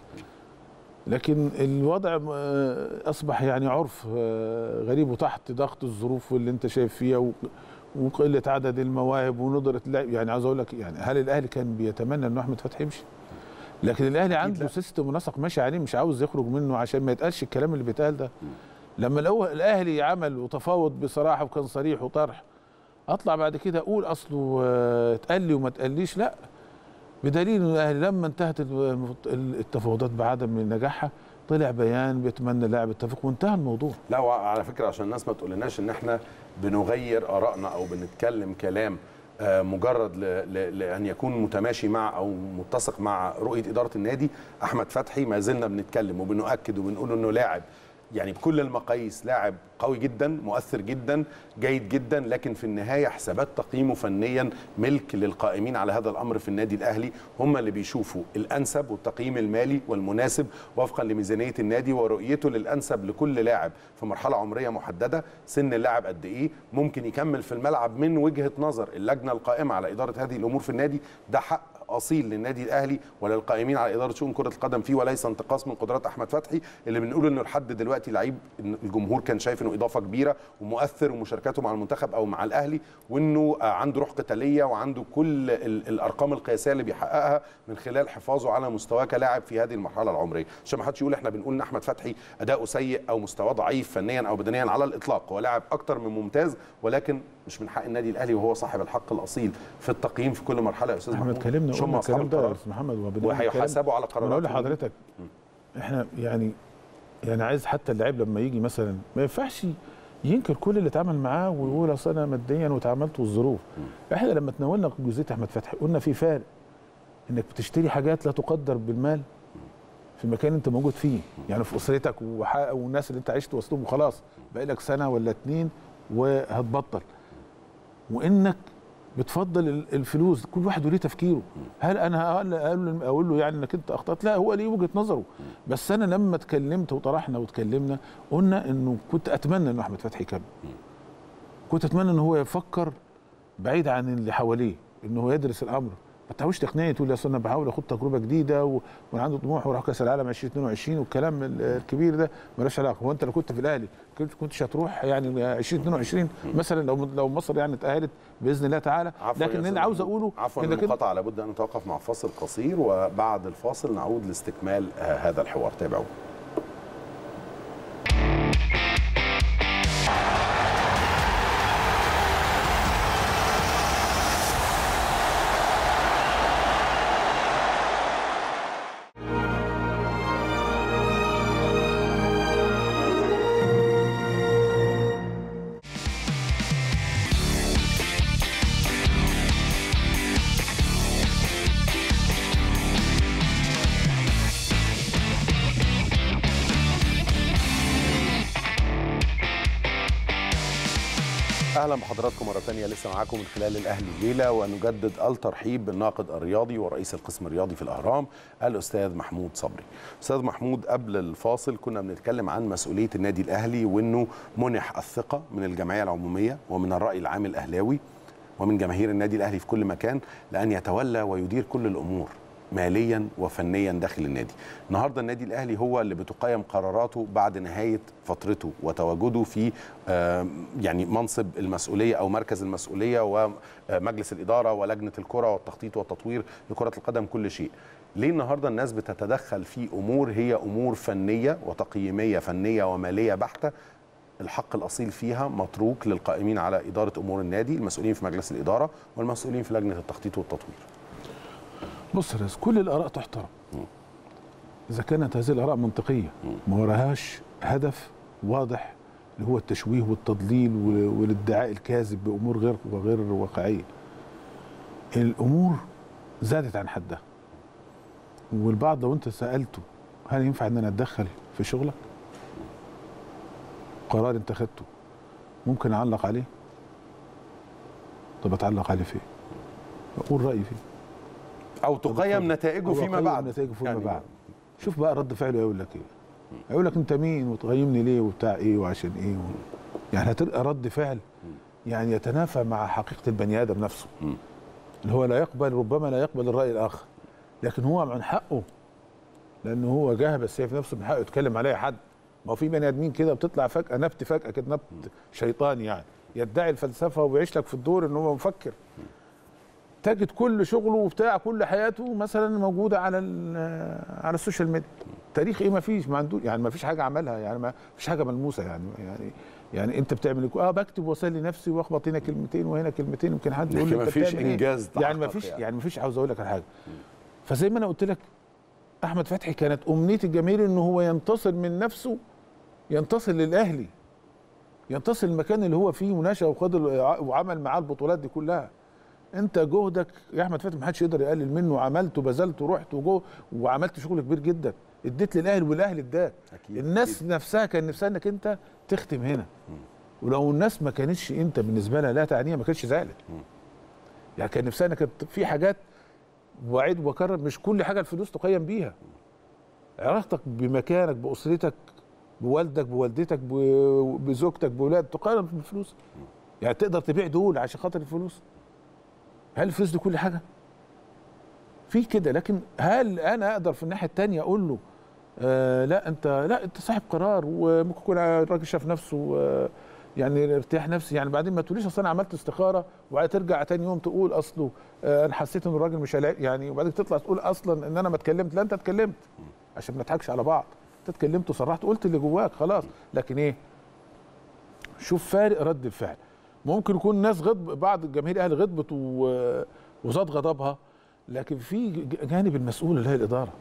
لكن الوضع آه، اصبح يعني عرف آه، غريب وتحت ضغط الظروف اللي انت شايف فيها و- وقله عدد المواهب وندره اللعب يعني عاوز اقول لك يعني هل الاهلي كان بيتمنى ان احمد فتحي يمشي؟ لكن الاهلي عنده لا. سيستم ونسق ماشي عليه مش عاوز يخرج منه عشان ما يتقالش الكلام اللي بيتقال ده لما الأول الاهلي عمل وتفاوض بصراحه وكان صريح وطرح اطلع بعد كده اقول اصله آه، اتقال لي وما اتقاليش لا بدليل ان الاهلي لما انتهت الم- التفاوضات بعدم نجاحها طلع بيان بيتمنى اللاعب التوفيق وانتهى الموضوع لا وعلى فكره عشان الناس ما تقولناش ان احنا بنغير ارائنا او بنتكلم كلام آه، مجرد ل- ل- لان يكون متماشي مع او متسق مع رؤيه اداره النادي احمد فتحي ما زلنا بنتكلم وبنؤكد وبنقول انه لاعب يعني بكل المقاييس لاعب قوي جدا مؤثر جدا جيد جدا لكن في النهايه حسابات تقييمه فنيا ملك للقائمين على هذا الامر في النادي الاهلي هم اللي بيشوفوا الانسب والتقييم المالي والمناسب وفقا لميزانيه النادي ورؤيته للانسب لكل لاعب في مرحله عمريه محدده سن اللاعب قد ايه ممكن يكمل في الملعب من وجهه نظر اللجنه القائمه على اداره هذه الامور في النادي ده حق اصيل للنادي الاهلي وللقائمين على اداره شؤون كره القدم فيه وليس انتقاص من قدرات احمد فتحي اللي بنقول انه لحد دلوقتي لعيب إن الجمهور كان شايف انه اضافه كبيره ومؤثر ومشاركاته مع المنتخب او مع الاهلي وانه آه، عنده روح قتاليه وعنده كل ال- الارقام القياسيه اللي بيحققها من خلال حفاظه على مستواه كلاعب في هذه المرحله العمريه عشان ما حدش يقول احنا بنقول ان احمد فتحي اداؤه سيء او مستواه ضعيف فنيا او بدنيا على الاطلاق هو لاعب اكتر من ممتاز ولكن مش من حق النادي الاهلي وهو صاحب الحق الاصيل في التقييم في كل مرحله يا استاذ احنا محمود اتكلمنا مش هم قلنا اصحاب الكلام ده يا القرار استاذ محمد وبنقول الكلام- وهيحاسبوا على انا اقول قراراتهم لحضرتك احنا يعني يعني عايز حتى اللاعب لما يجي مثلا ما ينفعش ينكر كل اللي اتعمل معاه ويقول اصل انا ماديا واتعاملت والظروف احنا لما تناولنا جزئيه احمد فتحي قلنا في فارق انك بتشتري حاجات لا تقدر بالمال في المكان انت موجود فيه يعني في اسرتك وح- والناس اللي انت عشت وسطهم وخلاص بقى لك سنه ولا اتنين وهتبطل وانك بتفضل ال- الفلوس كل واحد وليه تفكيره هل انا اقول اقول اقول له يعني انك انت اخطات لا هو ليه وجهه نظره بس انا لما اتكلمت وطرحنا واتكلمنا قلنا انه كنت اتمنى ان احمد فتحي يكمل كنت اتمنى ان هو يفكر بعيد عن اللي حواليه ان هو يدرس الامر ما تحاولش تقنعني تقول لي اصل انا بحاول اخد تجربه جديده و... وانا عنده طموح وراح كاس العالم 2022 والكلام ال- الكبير ده ملوش علاقه هو انت لو كنت في الاهلي كنت كنتش هتروح يعني 2022 مثلا لو لو مصر يعني اتاهلت باذن الله تعالى عفوا يا لكن أستاذ اللي عاوز محمود. اقوله عفوا انك انت المقاطعه لابد ان نتوقف مع فاصل قصير وبعد الفاصل نعود لاستكمال آه، هذا الحوار تابعوه اهلا بحضراتكم مره ثانيه لسه معاكم من خلال الاهلي الليله ونجدد الترحيب بالناقد الرياضي ورئيس القسم الرياضي في الاهرام الاستاذ محمود صبري. استاذ محمود قبل الفاصل كنا بنتكلم عن مسؤوليه النادي الاهلي وانه منح الثقه من الجمعيه العموميه ومن الراي العام الاهلاوي ومن جماهير النادي الاهلي في كل مكان لان يتولى ويدير كل الامور ماليا وفنيا داخل النادي النهارده النادي الاهلي هو اللي بتقيم قراراته بعد نهايه فترته وتواجده في آه، يعني منصب المسؤوليه او مركز المسؤوليه ومجلس الاداره ولجنه الكره والتخطيط والتطوير لكره القدم كل شيء ليه النهارده الناس بتتدخل في امور هي امور فنيه وتقييميه فنيه وماليه بحته الحق الاصيل فيها متروك للقائمين على اداره امور النادي المسؤولين في مجلس الاداره والمسؤولين في لجنه التخطيط والتطوير بص يا ريس كل الاراء تحترم اذا كانت هذه الاراء منطقيه ما وراهاش هدف واضح اللي هو التشويه والتضليل وال- والادعاء الكاذب بامور غير وغير واقعيه الامور زادت عن حدها والبعض لو انت سالته هل ينفع ان انا اتدخل في شغلك قرار انت خدته ممكن اعلق عليه طب اتعلق عليه فين اقول رايي فيه او تقيم نتائجه أو فيما أقيم بعد نتائجه فيما يعني بعد شوف بقى رد فعله يقول لك ايه هيقول لك انت مين وتقيمني ليه وبتاع ايه وعشان ايه و... يعني هتلقى رد فعل يعني يتنافى مع حقيقه البني ادم نفسه مم. اللي هو لا يقبل ربما لا يقبل الراي الاخر لكن هو من حقه لانه هو جاهب السيف نفسه من حقه يتكلم عليه حد ما هو في بني ادمين كده بتطلع فجاه نبت فجاه كده نبت شيطاني يعني يدعي الفلسفه وبيعيش لك في الدور ان هو مفكر تجد كل شغله وبتاع كل حياته مثلا موجوده على ال- على السوشيال ميديا تاريخ ايه ما فيش ما عنده يعني ما فيش حاجه عملها يعني ما فيش حاجه ملموسه يعني يعني يعني انت بتعمل إيه؟ اه بكتب واسلي نفسي واخبط هنا كلمتين وهنا كلمتين يمكن حد يقول لكن لي ما انت فيش بتعمل إيه؟ إنجاز يعني ما تحقق فيش يعني. يعني ما فيش عاوز اقول لك على حاجه فزي ما انا قلت لك احمد فتحي كانت امنيه الجماهير ان هو ينتصر من نفسه ينتصر للاهلي ينتصر المكان اللي هو فيه ونشأ وخد ال- وعمل معاه البطولات دي كلها انت جهدك يا احمد فتحي ما حدش يقدر يقلل منه عملت وبذلت ورحت وجو وعملت شغل كبير جدا اديت للاهلي والاهلي اداك أكيد، الناس أكيد. نفسها كان نفسها انك انت تختم هنا ولو الناس ما كانتش انت بالنسبه لها لا تعنيها ما كانتش زعلت يعني كان نفسها انك كانت في حاجات واعيد وبكرر مش كل حاجه الفلوس تقيم بيها علاقتك بمكانك باسرتك بوالدك بوالدتك ب- بزوجتك بولاد تقارن بالفلوس يعني تقدر تبيع دول عشان خاطر الفلوس هل الفلوس دي كل حاجه في كده لكن هل انا اقدر في الناحيه التانية اقول له آه لا انت لا انت صاحب قرار وممكن يكون الراجل شاف نفسه آه يعني ارتياح نفسي يعني بعدين ما تقوليش اصل انا عملت استخاره وبعدين ترجع تاني يوم تقول اصله آه انا حسيت ان الراجل مش هيلاقي يعني وبعدين تطلع تقول اصلا ان انا ما اتكلمت لا انت اتكلمت عشان ما نضحكش على بعض انت اتكلمت وصرحت قلت اللي جواك خلاص لكن ايه شوف فارق رد الفعل ممكن يكون ناس غضب بعض الجماهير الاهلي غضبت و- وزاد غضبها لكن في ج- جانب المسؤول اللي هي الاداره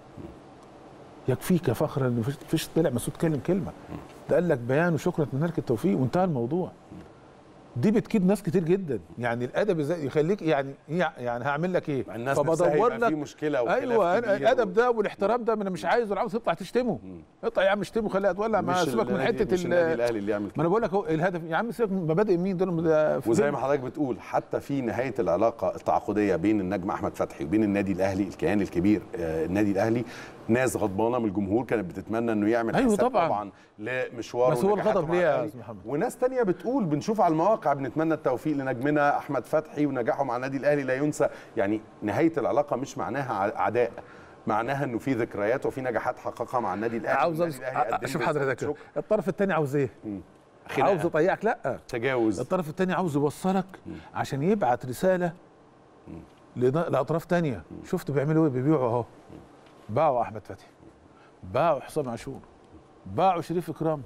يكفيك فخرا ان مفيش- مفيش طلع مسؤول اتكلم كلمه ده قال لك بيان وشكرا اتمنى لك التوفيق وانتهى الموضوع دي بتكيد ناس كتير جدا يعني الادب ازاي يخليك يعني يعني هعمل لك ايه مع الناس نفسها يبقى في مشكله وخلاف ايوه أنا- كبير الادب ده والاحترام ده ما انا مش عايزه انا عاوز تطلع تشتمه اطلع يا عم اشتمه خليها تولع ما مش سيبك من النادي- حته مش ال- النادي الاهلي اللي يعمل ما كده انا بقول لك هو الهدف يا عم سيبك من مبادئ مين دول ده في وزي دين. ما حضرتك بتقول حتى في نهايه العلاقه التعاقديه بين النجم احمد فتحي وبين النادي الاهلي الكيان الكبير آه، النادي الاهلي ناس غضبانه من الجمهور كانت بتتمنى انه يعمل أيوة حساب طبعاً. طبعا لمشواره بس هو ونجاحاته الغضب مع ليه يا الأهلي. أستاذ محمد؟ وناس تانية بتقول بنشوف على المواقع بنتمنى التوفيق لنجمنا احمد فتحي ونجاحه مع النادي الاهلي لا ينسى يعني نهايه العلاقه مش معناها ع- عداء معناها انه في ذكريات وفي نجاحات حققها مع النادي الاهلي عاوز والنادي الأهلي قدم اشوف بس- حضرتك شكر. الطرف الثاني عاوز ايه؟ خناقة. عاوز يطيعك لا تجاوز الطرف الثاني عاوز يوصلك عشان يبعت رساله لنا- لاطراف تانية شفت بيعملوا ايه بيبيعوا اهو باعوا احمد فتحي باعوا حسام عاشور باعوا شريف اكرام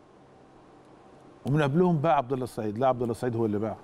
ومن قبلهم باع عبد الله السعيد لا عبد الله السعيد هو اللي باع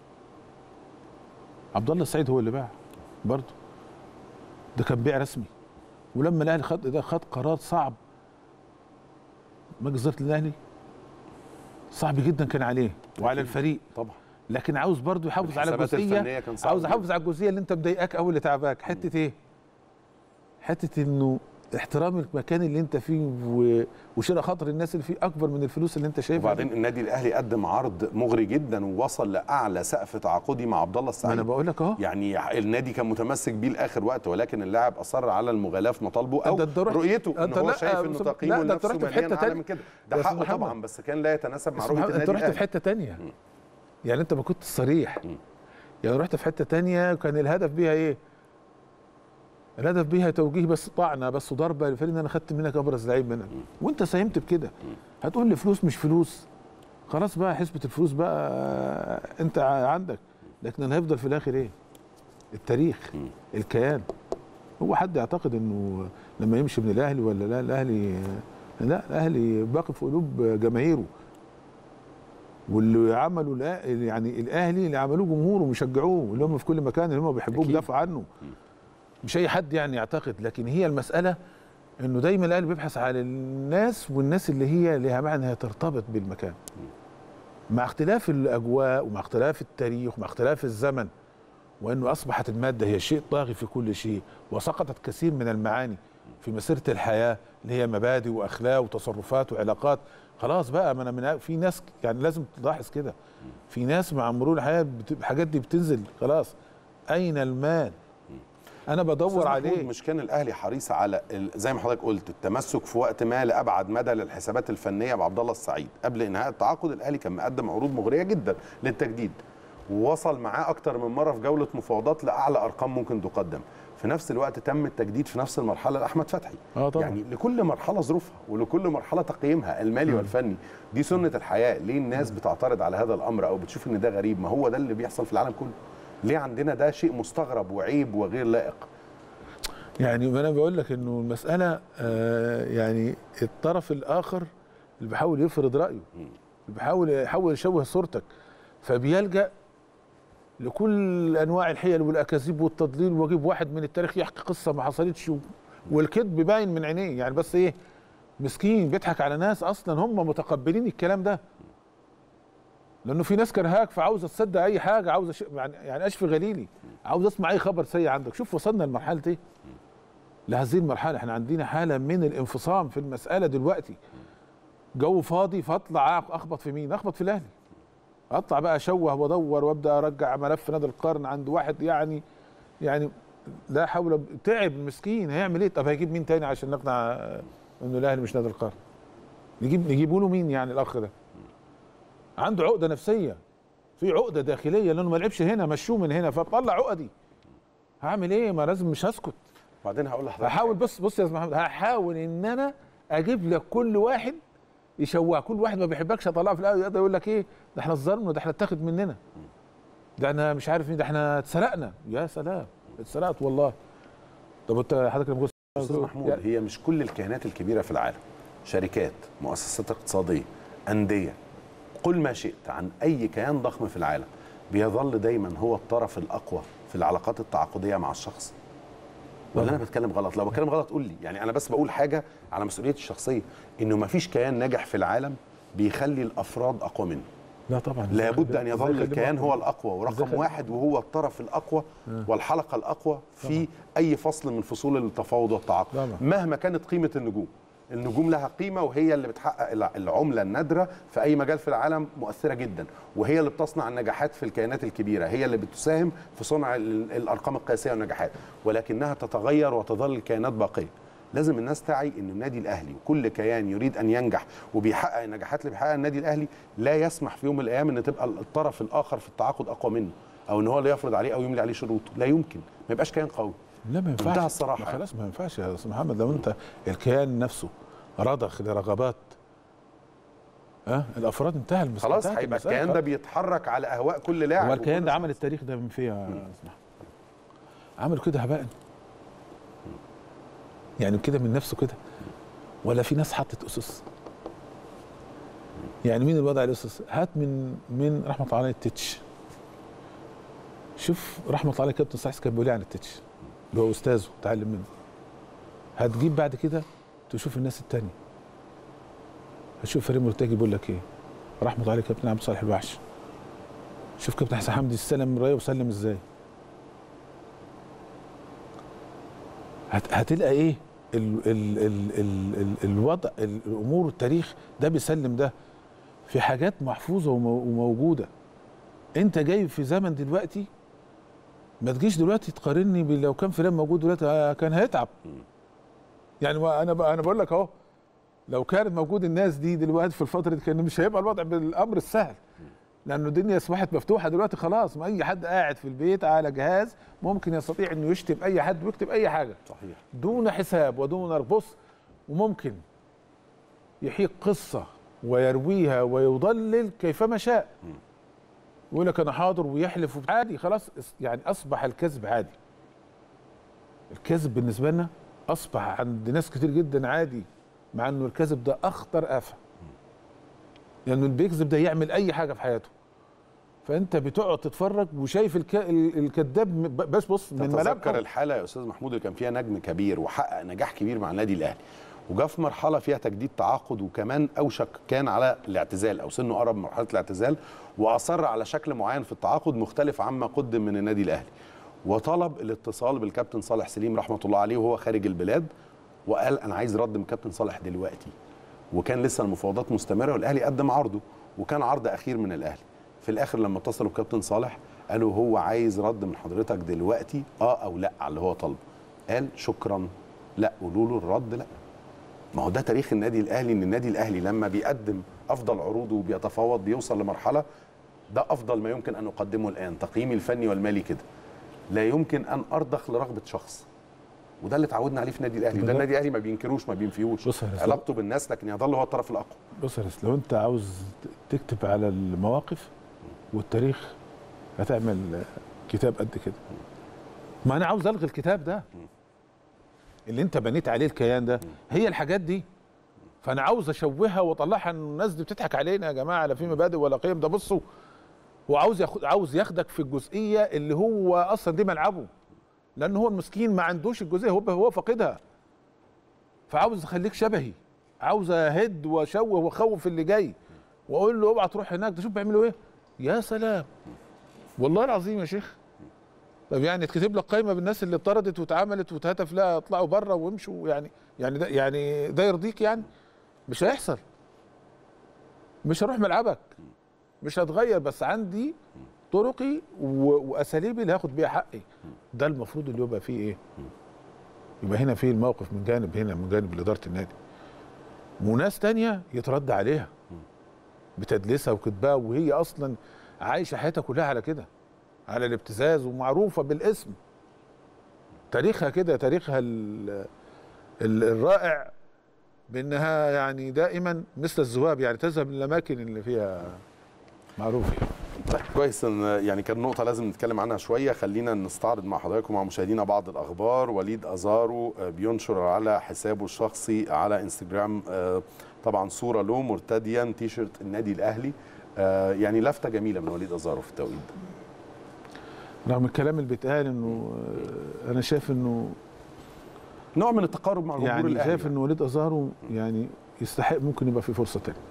عبد الله السعيد هو اللي باع برضه ده كان بيع رسمي ولما الاهلي خد ده خد قرار صعب مجلس اداره الاهلي صعب جدا كان عليه وعلى أكيد. الفريق طبعا لكن عاوز برضو يحافظ على الحسابات الفنية الجزئيه كان صعب عاوز جدا. يحافظ على الجزئيه اللي انت مضايقاك او اللي تعباك حته ايه حته انه احترام المكان اللي انت فيه و- وشراء خاطر الناس اللي فيه اكبر من الفلوس اللي انت شايفها وبعدين النادي الاهلي قدم عرض مغري جدا ووصل لاعلى سقف تعاقدي مع عبد الله ما السعيد انا بقول لك اهو يعني النادي كان متمسك بيه لاخر وقت ولكن اللاعب اصر على المغالاه في مطالبه او أنت- أنت رحت- رؤيته ان أنت هو لا، شايف انه بس- تقييمه لا، ده أنت لنفسه رحت في ماليا حتة اعلى تانية. من كده يا ده أستاذ حقه محمد. طبعا بس كان لا يتناسب مع بس رؤيه محمد، النادي انت رحت في الاهلي حته تانية يعني انت ما كنت صريح يعني رحت في حته تانية وكان الهدف بيها ايه الهدف بيها توجيه بس طعنه بس ضربه للفريق ان انا خدت منك ابرز لعيب منك وانت ساهمت بكده هتقول لي فلوس مش فلوس خلاص بقى حسبه الفلوس بقى انت ع- عندك لكن اللي هيفضل في الاخر ايه التاريخ الكيان هو حد يعتقد انه لما يمشي من الاهلي ولا لا الاهلي لا الاهلي باقي في قلوب جماهيره واللي عملوا الأ- يعني الاهلي اللي عملوه جمهوره وشجعوه اللي هم في كل مكان اللي هم بيحبوه أكيد. بيدافعوا عنه مش اي حد يعني يعتقد لكن هي المساله انه دايما الاهلي بيبحث على الناس والناس اللي هي لها معنى انها ترتبط بالمكان مع اختلاف الاجواء ومع اختلاف التاريخ ومع اختلاف الزمن وانه اصبحت الماده هي شيء طاغي في كل شيء وسقطت كثير من المعاني في مسيره الحياه اللي هي مبادئ واخلاق وتصرفات وعلاقات خلاص بقى ما انا من في ناس يعني لازم تلاحظ كده في ناس مع مرور الحياه بت- الحاجات دي بتنزل خلاص اين المال انا أستاذ بدور محمود، عليه مش كان الاهلي حريص على ال- زي ما حضرتك قلت التمسك في وقت ما لابعد مدى للحسابات الفنيه بعبد الله السعيد قبل انهاء التعاقد الاهلي كان مقدم عروض مغريه جدا للتجديد ووصل معاه اكتر من مره في جوله مفاوضات لاعلى ارقام ممكن تقدم في نفس الوقت تم التجديد في نفس المرحله لاحمد فتحي اه طبعا يعني لكل مرحله ظروفها ولكل مرحله تقييمها المالي والفني دي سنه الحياه ليه الناس بتعترض على هذا الامر او بتشوف ان ده غريب ما هو ده اللي بيحصل في العالم كله ليه عندنا ده شيء مستغرب وعيب وغير لائق يعني ما انا بقول لك انه المساله آه يعني الطرف الاخر اللي بيحاول يفرض رايه اللي بيحاول يحاول يشوه صورتك فبيلجا لكل انواع الحيل والاكاذيب والتضليل واجيب واحد من التاريخ يحكي قصه ما حصلتش و- والكذب باين من عينيه يعني بس ايه مسكين بيضحك على ناس اصلا هم متقبلين الكلام ده لانه في ناس كرهاك فعاوزه تصدق اي حاجه عاوزه ش... يعني يعني اشفي غليلي عاوز اسمع اي خبر سيء عندك شوف وصلنا لمرحله ايه لهذه المرحله احنا عندنا حاله من الانفصام في المساله دلوقتي جو فاضي فاطلع اخبط في مين اخبط في الاهلي اطلع بقى اشوه وادور وابدا ارجع ملف نادي القرن عند واحد يعني يعني لا حول تعب مسكين هيعمل ايه طب هيجيب مين تاني عشان نقنع آه، انه الاهلي مش نادي القرن نجيب نجيبوا له مين يعني الاخ ده عنده عقده نفسيه في عقده داخليه لانه ما لعبش هنا مشوه من هنا فطلع عقدي هعمل ايه ما لازم مش هسكت وبعدين هقول لحضرتك هحاول بص بص يا استاذ محمد هحاول ان انا اجيب لك كل واحد يشوه كل واحد ما بيحبكش اطلعه في الاول يقدر يقول لك ايه ده احنا اتظلمنا ده احنا اتاخد مننا ده احنا مش عارف مين ده احنا اتسرقنا يا سلام اتسرقت والله طب انت حضرتك لما كنت استاذ محمود هي مش كل الكيانات الكبيره في العالم شركات مؤسسات اقتصاديه انديه قل ما شئت عن اي كيان ضخم في العالم بيظل دايما هو الطرف الاقوى في العلاقات التعاقديه مع الشخص ولا انا بتكلم غلط لو بتكلم غلط قول لي يعني انا بس بقول حاجه على مسؤوليتي الشخصيه انه ما فيش كيان ناجح في العالم بيخلي الافراد اقوى منه لا طبعا لابد ان يظل إزاي الكيان خلي هو الاقوى ورقم خلي- واحد وهو الطرف الاقوى والحلقه الاقوى في اي فصل من فصول التفاوض والتعاقد طبعا. مهما كانت قيمه النجوم النجوم لها قيمه وهي اللي بتحقق الع- العمله النادره في اي مجال في العالم مؤثره جدا وهي اللي بتصنع النجاحات في الكيانات الكبيره هي اللي بتساهم في صنع ال- الارقام القياسيه والنجاحات ولكنها تتغير وتظل الكيانات باقيه لازم الناس تعي ان النادي الاهلي وكل كيان يريد ان ينجح وبيحقق النجاحات اللي بيحققها النادي الاهلي لا يسمح في يوم من الايام ان تبقى الطرف الاخر في التعاقد اقوى منه او ان هو اللي يفرض عليه او يملي عليه شروطه لا يمكن ما يبقاش كيان قوي لا ما ينفعش منتهى الصراحة ما خلاص ما ينفعش يا استاذ محمد لو انت الكيان نفسه رضخ لرغبات ها الافراد انتهى المس- خلاص انتهت هيبقى المسألة الكيان ده خلاص. بيتحرك على اهواء كل لاعب هو الكيان وكل ده شخص. عمل التاريخ ده من فين يا استاذ محمد عملوا كده هباء يعني كده من نفسه كده ولا في ناس حطت اسس يعني مين اللي وضع الاسس هات من من رحمه الله عليه التتش شوف رحمه الله عليه كابتن صحيح كان بيقول إيه عن التتش اللي هو استاذه اتعلم منه هتجيب بعد كده تشوف الناس التانية هتشوف فريق مرتجي بيقول لك ايه رحمه الله عليه كابتن عبد الصالح الوحش شوف كابتن حسن حمدي استلم الرايه وسلم ازاي هت هتلقى ايه ال ال ال ال ال الوضع ال- الامور التاريخ ده بيسلم ده في حاجات محفوظه ومو- وموجوده انت جاي في زمن دلوقتي ما تجيش دلوقتي تقارني بال- لو كان فلان موجود دلوقتي آه، كان هيتعب يعني ما انا ب- انا بقول لك اهو لو كانت موجود الناس دي دلوقتي في الفتره دي كان مش هيبقى الوضع بالامر السهل لانه الدنيا اصبحت مفتوحه دلوقتي خلاص ما اي حد قاعد في البيت على جهاز ممكن يستطيع انه يشتم اي حد ويكتب اي حاجه صحيح دون حساب ودون بص وممكن يحيق قصه ويرويها ويضلل كيفما شاء يقول لك انا حاضر ويحلف وب- عادي خلاص اس- يعني اصبح الكذب عادي الكذب بالنسبه لنا اصبح عند ناس كتير جدا عادي مع انه الكذب ده اخطر افه لانه اللي بيكذب ده يعمل اي حاجه في حياته فانت بتقعد تتفرج وشايف الك... ال- الكذاب م- ب- بس بص من تتذكر ملامحه الحاله يا استاذ محمود اللي كان فيها نجم كبير وحقق نجاح كبير مع النادي الاهلي وجا في مرحله فيها تجديد تعاقد وكمان اوشك كان على الاعتزال او سنه قرب من مرحله الاعتزال واصر على شكل معين في التعاقد مختلف عما قدم من النادي الاهلي وطلب الاتصال بالكابتن صالح سليم رحمه الله عليه وهو خارج البلاد وقال انا عايز رد من كابتن صالح دلوقتي وكان لسه المفاوضات مستمره والاهلي قدم عرضه وكان عرض اخير من الاهلي في الاخر لما اتصلوا بكابتن صالح قالوا هو عايز رد من حضرتك دلوقتي اه او لا على اللي هو طالبه قال شكرا لا قولوا له الرد لا ما هو ده تاريخ النادي الاهلي ان النادي الاهلي لما بيقدم افضل عروضه وبيتفاوض بيوصل لمرحله ده افضل ما يمكن ان اقدمه الان تقييمي الفني والمالي كده لا يمكن ان ارضخ لرغبه شخص وده اللي اتعودنا عليه في النادي الاهلي وده بالظبط. النادي الاهلي ما بينكروش ما بينفيوش بص يا رسول. علاقته بالناس لكن يظل هو الطرف الاقوى بص يا ريس لو انت عاوز تكتب على المواقف والتاريخ هتعمل كتاب قد كده ما انا عاوز الغي الكتاب ده اللي انت بنيت عليه الكيان ده هي الحاجات دي فانا عاوز اشوهها واطلعها ان الناس دي بتضحك علينا يا جماعه لا في مبادئ ولا قيم ده بصوا هو عاوز ياخد عاوز ياخدك في الجزئيه اللي هو اصلا دي ملعبه لان هو المسكين ما عندوش الجزئيه هو هو فاقدها فعاوز اخليك شبهي عاوز اهد واشوه واخوف اللي جاي واقول له اوعى تروح هناك ده شوف بيعملوا ايه يا سلام والله العظيم يا شيخ طب يعني تكتب لك قائمه بالناس اللي اطردت واتعملت واتهتف لا اطلعوا بره وامشوا يعني يعني ده يعني ده يرضيك يعني مش هيحصل مش هروح ملعبك مش هتغير بس عندي طرقي و- واساليبي اللي هاخد بيها حقي ده المفروض اللي يبقى فيه ايه يبقى هنا في الموقف من جانب هنا من جانب اداره النادي وناس تانية يترد عليها بتدليسها وكتبها وهي اصلا عايشه حياتها كلها على كده على الابتزاز ومعروفه بالاسم تاريخها كده تاريخها ال- ال- الرائع بانها يعني دائما مثل الذهاب يعني تذهب للاماكن اللي فيها معروف يعني. طيب كويس ان يعني كان نقطة لازم نتكلم عنها شوية خلينا نستعرض مع حضراتكم ومع مشاهدينا بعض الأخبار وليد أزارو آه، بينشر على حسابه الشخصي على انستجرام آه، طبعا صورة له مرتديا تيشرت النادي الأهلي آه، يعني لفتة جميلة من وليد أزارو في التوقيت ده رغم الكلام اللي بيتقال انه آه، انا شايف انه نوع من التقارب مع جمهور يعني الأهلي شايف ان وليد ازارو يعني يستحق ممكن يبقى في فرصه تانية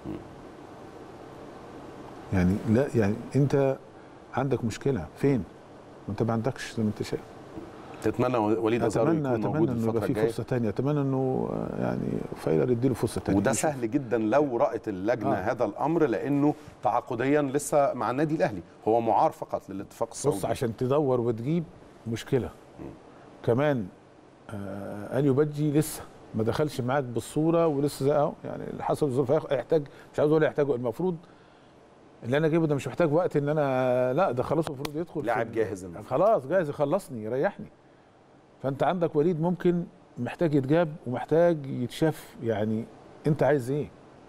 يعني لا يعني انت عندك مشكله فين؟ وانت ما عندكش زي ما انت شايف تتمنى وليد أزارو اتمنى يكون موجود اتمنى انه يبقى الفترة في الجاية فرصه تانية اتمنى انه آه، يعني فايلر يديله فرصه تانية وده نشوف. سهل جدا لو رأت اللجنة آه. هذا الأمر لأنه تعاقديا لسه مع النادي الأهلي هو معار فقط للاتفاق السعودي بص عشان تدور وتجيب مشكله كمان آه اليو بادجي لسه ما دخلش معاك بالصوره ولسه زي اهو يعني اللي حصل الظروف يحتاج مش عاوز اقول يحتاج المفروض اللي انا جايبه ده مش محتاج وقت ان انا لا ده خلاص المفروض يدخل في لاعب ال- جاهز المفروض. خلاص جاهز يخلصني يريحني فانت عندك وليد ممكن محتاج يتجاب ومحتاج يتشاف يعني انت عايز ايه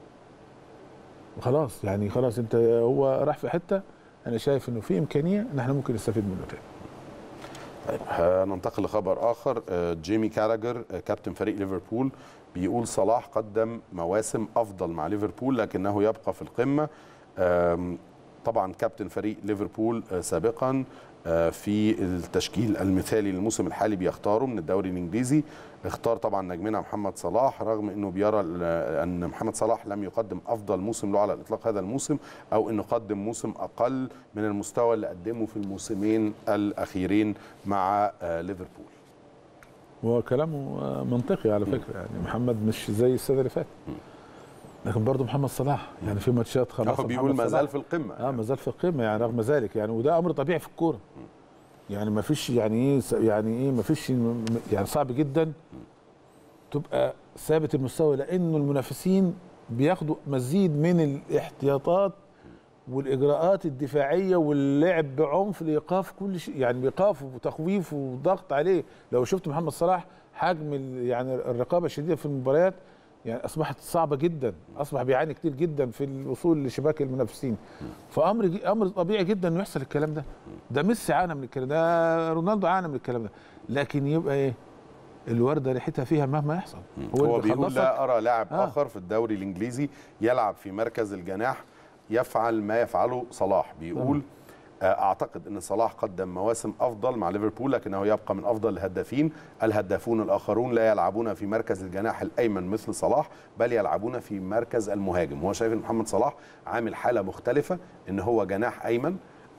وخلاص يعني خلاص انت هو راح في حته انا شايف انه في امكانيه ان احنا ممكن نستفيد منه تاني طيب هننتقل لخبر اخر آه، جيمي كاراجر آه، كابتن فريق ليفربول بيقول صلاح قدم مواسم افضل مع ليفربول لكنه يبقى في القمه آم، طبعا كابتن فريق ليفربول آه، سابقا آه، في التشكيل المثالي للموسم الحالي بيختاره من الدوري الانجليزي اختار طبعا نجمنا محمد صلاح رغم انه بيرى ال- ان محمد صلاح لم يقدم افضل موسم له على الاطلاق هذا الموسم او انه قدم موسم اقل من المستوى اللي قدمه في الموسمين الاخيرين مع آه، ليفربول هو كلامه آه، منطقي على فكره يعني محمد مش زي السنه اللي فاتت لكن برضه محمد صلاح يعني في ماتشات خلاص هو بيقول ما زال في القمه اه ما زال في القمه يعني رغم ذلك يعني وده امر طبيعي في الكوره يعني ما فيش يعني ايه س- يعني ايه ما فيش م- يعني صعب جدا تبقى ثابت المستوى لانه المنافسين بياخدوا مزيد من الاحتياطات والاجراءات الدفاعيه واللعب بعنف لايقاف كل شيء يعني بايقاف وتخويف وضغط عليه لو شفت محمد صلاح حجم ال- يعني الرقابه الشديده في المباريات يعني اصبحت صعبه جدا اصبح بيعاني كتير جدا في الوصول لشباك المنافسين فامر جي- امر طبيعي جدا انه يحصل الكلام ده ده ميسي عانى من الكلام ده رونالدو عانى من الكلام ده لكن يبقى ايه الورده ريحتها فيها مهما يحصل هو, اللي بيقول بيخلصك. لا ارى لاعب آه. اخر في الدوري الانجليزي يلعب في مركز الجناح يفعل ما يفعله صلاح بيقول آه، اعتقد ان صلاح قدم مواسم افضل مع ليفربول لكنه يبقى من افضل الهدافين الهدافون الاخرون لا يلعبون في مركز الجناح الايمن مثل صلاح بل يلعبون في مركز المهاجم هو شايف ان محمد صلاح عامل حاله مختلفه ان هو جناح ايمن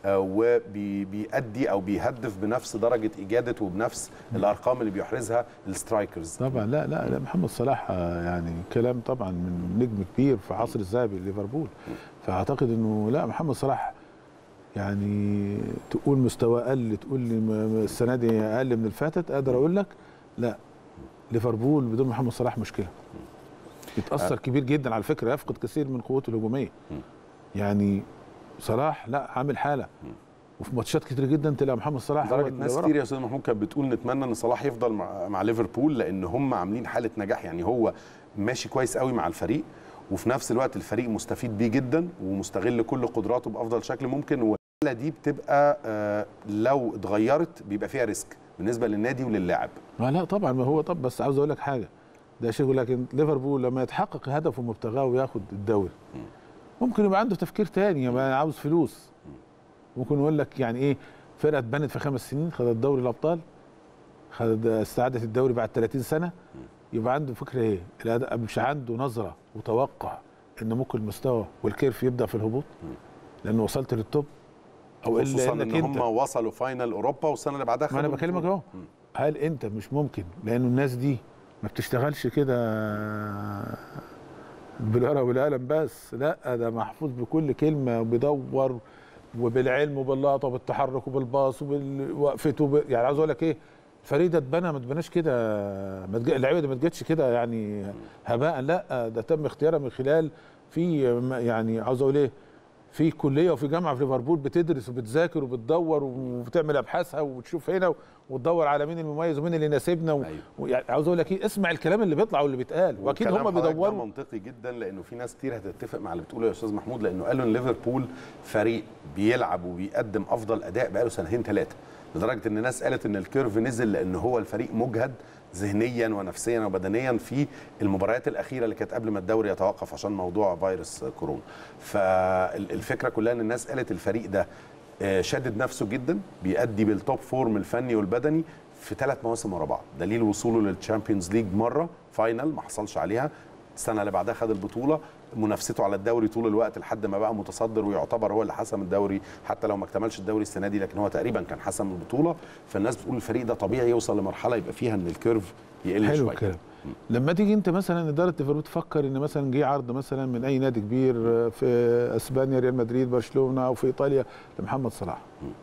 وبيأدي او بيهدف بنفس درجه اجادته وبنفس الارقام اللي بيحرزها السترايكرز طبعا لا لا لا محمد صلاح آه، يعني كلام طبعا من نجم كبير في عصر الذهبي لليفربول فاعتقد انه لا محمد صلاح يعني تقول مستوى اقل تقول لي م- م- السنه دي اقل من اللي فاتت اقدر اقول لك لا ليفربول بدون محمد صلاح مشكله يتاثر كبير جدا على فكره يفقد كثير من قوته الهجوميه يعني صلاح لا عامل حاله وفي ماتشات كتير جدا تلاقي محمد صلاح هو لدرجه اللي ناس ورا. كتير يا استاذ محمود كانت بتقول نتمنى ان صلاح يفضل مع, مع ليفربول لان هم عاملين حاله نجاح يعني هو ماشي كويس قوي مع الفريق وفي نفس الوقت الفريق مستفيد بيه جدا ومستغل كل قدراته بافضل شكل ممكن والحاله دي بتبقى آه، لو اتغيرت بيبقى فيها ريسك بالنسبه للنادي وللاعب ما لا طبعا ما هو طب بس عاوز اقول لك حاجه ده شيء لكن ليفربول لما يتحقق هدفه ومبتغاه وياخد الدوري ممكن يبقى عنده تفكير تاني يبقى أنا عاوز فلوس ممكن يقول لك يعني ايه فرقه اتبنت في خمس سنين خدت دوري الابطال خدت استعادت الدوري بعد 30 سنه يبقى عنده فكره ايه الأداء مش عنده نظره وتوقع ان ممكن المستوى والكيرف يبدا في الهبوط لانه وصلت للتوب او الا خصوصا ان انك هم انت وصلوا فاينل اوروبا والسنه اللي بعدها ما انا خدوا بكلمك البطولة. اهو هل انت مش ممكن لانه الناس دي ما بتشتغلش كده بالورقه والقلم بس لا ده محفوظ بكل كلمه وبيدور وبالعلم وباللقطه وبالتحرك وبالباص وبوقفته وب... يعني عاوز اقول لك ايه فريده اتبنى ما اتبناش كده ما تج... اللعيبه دي ما تجتش كده يعني هباء لا ده تم اختيارها من خلال في يعني عاوز اقول ايه في كليه وفي جامعه في ليفربول بتدرس وبتذاكر وبتدور وبتعمل ابحاثها وتشوف هنا وتدور على مين المميز ومين اللي يناسبنا و... أيوة. ويعني عاوز اقول لك ايه اسمع الكلام اللي بيطلع واللي بيتقال واكيد وكلام هم حضرتك ده بيدوروا منطقي جدا لانه في ناس كتير هتتفق مع اللي بتقوله يا استاذ محمود لانه قالوا ان ليفربول فريق بيلعب وبيقدم افضل اداء بقاله سنتين ثلاثه لدرجه ان ناس قالت ان الكيرف نزل لان هو الفريق مجهد ذهنيا ونفسيا وبدنيا في المباريات الاخيره اللي كانت قبل ما الدوري يتوقف عشان موضوع فيروس كورونا فالفكره كلها ان الناس قالت الفريق ده آه، شادد نفسه جدا بيأدي بالتوب فورم الفني والبدني في ثلاث مواسم ورا بعض دليل وصوله للتشامبيونز ليج مره فاينل ما حصلش عليها السنه اللي بعدها خد البطوله منافسته على الدوري طول الوقت لحد ما بقى متصدر ويعتبر هو اللي حسم الدوري حتى لو ما اكتملش الدوري السنه دي لكن هو تقريبا كان حسم البطوله فالناس بتقول الفريق ده طبيعي يوصل لمرحله يبقى فيها ان الكيرف يقل حلو شويه الكلام لما تيجي انت مثلا اداره ليفربول تفكر ان مثلا جه عرض مثلا من اي نادي كبير في اسبانيا ريال مدريد برشلونه او في ايطاليا لمحمد صلاح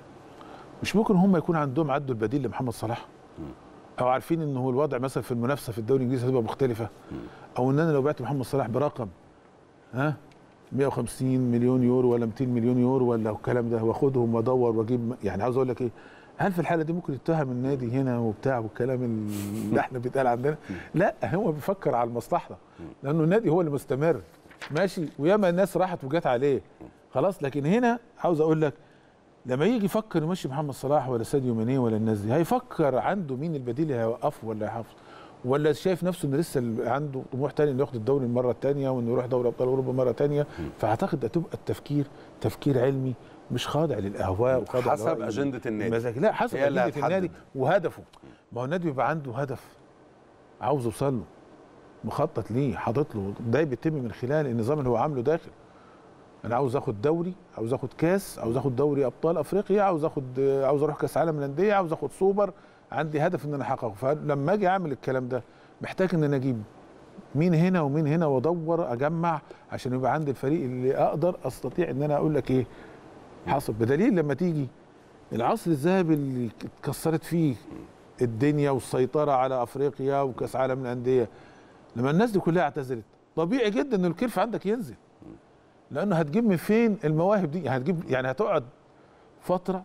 مش ممكن هم يكون عندهم عدوا البديل لمحمد صلاح او عارفين ان هو الوضع مثلا في المنافسه في الدوري الانجليزي هتبقى مختلفه او ان انا لو بعت محمد صلاح برقم ها 150 مليون يورو ولا 200 مليون يورو ولا الكلام ده واخدهم وادور واجيب يعني عاوز اقول لك ايه هل في الحاله دي ممكن يتهم النادي هنا وبتاع والكلام اللي احنا بيتقال عندنا لا هو بيفكر على المصلحه لانه النادي هو اللي مستمر ماشي وياما الناس راحت وجت عليه خلاص لكن هنا عاوز اقول لك لما يجي يفكر يمشي محمد صلاح ولا ساديو ماني ولا الناس دي هيفكر عنده مين البديل اللي هيوقفه ولا هيحافظ ولا شايف نفسه ان لسه عنده طموح تاني انه ياخد الدوري المره الثانيه وانه يروح دوري ابطال اوروبا مره ثانيه فاعتقد ده تبقى التفكير تفكير علمي مش خاضع للاهواء وخاضع حسب لرأي أجندة النادي. المزاج لا حسب هي اللي اجنده هتحدد. النادي وهدفه ما هو النادي بيبقى عنده هدف عاوز يوصل له مخطط ليه حاطط له ده بيتم من خلال النظام اللي هو عامله داخل انا عاوز اخد دوري عاوز اخد كاس عاوز اخد دوري ابطال افريقيا عاوز اخد عاوز اروح كاس عالم الانديه عاوز اخد سوبر عندي هدف ان انا احققه فلما اجي اعمل الكلام ده محتاج ان انا اجيب مين هنا ومين هنا وادور اجمع عشان يبقى عندي الفريق اللي اقدر استطيع ان انا اقول لك ايه حصل بدليل لما تيجي العصر الذهبي اللي اتكسرت فيه الدنيا والسيطره على افريقيا وكاس عالم الانديه لما الناس دي كلها اعتزلت طبيعي جدا ان الكيرف عندك ينزل لانه هتجيب من فين المواهب دي هتجيب يعني هتقعد فتره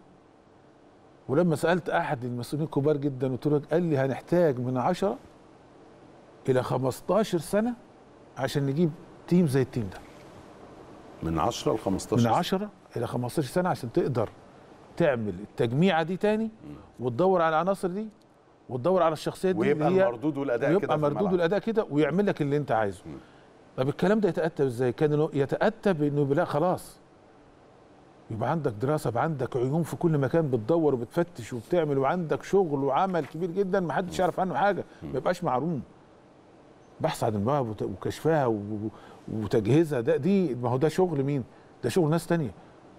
ولما سالت احد المسؤولين الكبار جدا قلت له قال لي هنحتاج من 10 الى 15 سنه عشان نجيب تيم زي التيم ده من 10 ل 15 من سنة. 10 الى 15 سنه عشان تقدر تعمل التجميعه دي تاني وتدور على العناصر دي وتدور على الشخصيات دي ويبقى اللي هي المردود والاداء كده ويبقى في مردود الملعب. الاداء كده ويعمل لك اللي انت عايزه طب الكلام ده يتاتى ازاي كان إنه يتاتى بانه يبقى لا خلاص يبقى عندك دراسه يبقى عندك عيون في كل مكان بتدور وبتفتش وبتعمل وعندك شغل وعمل كبير جدا ما حدش يعرف عنه حاجه ما يبقاش معروم بحث عن المواهب وت- وكشفها و- وتجهيزها ده دي ما هو ده شغل مين ده شغل ناس تانية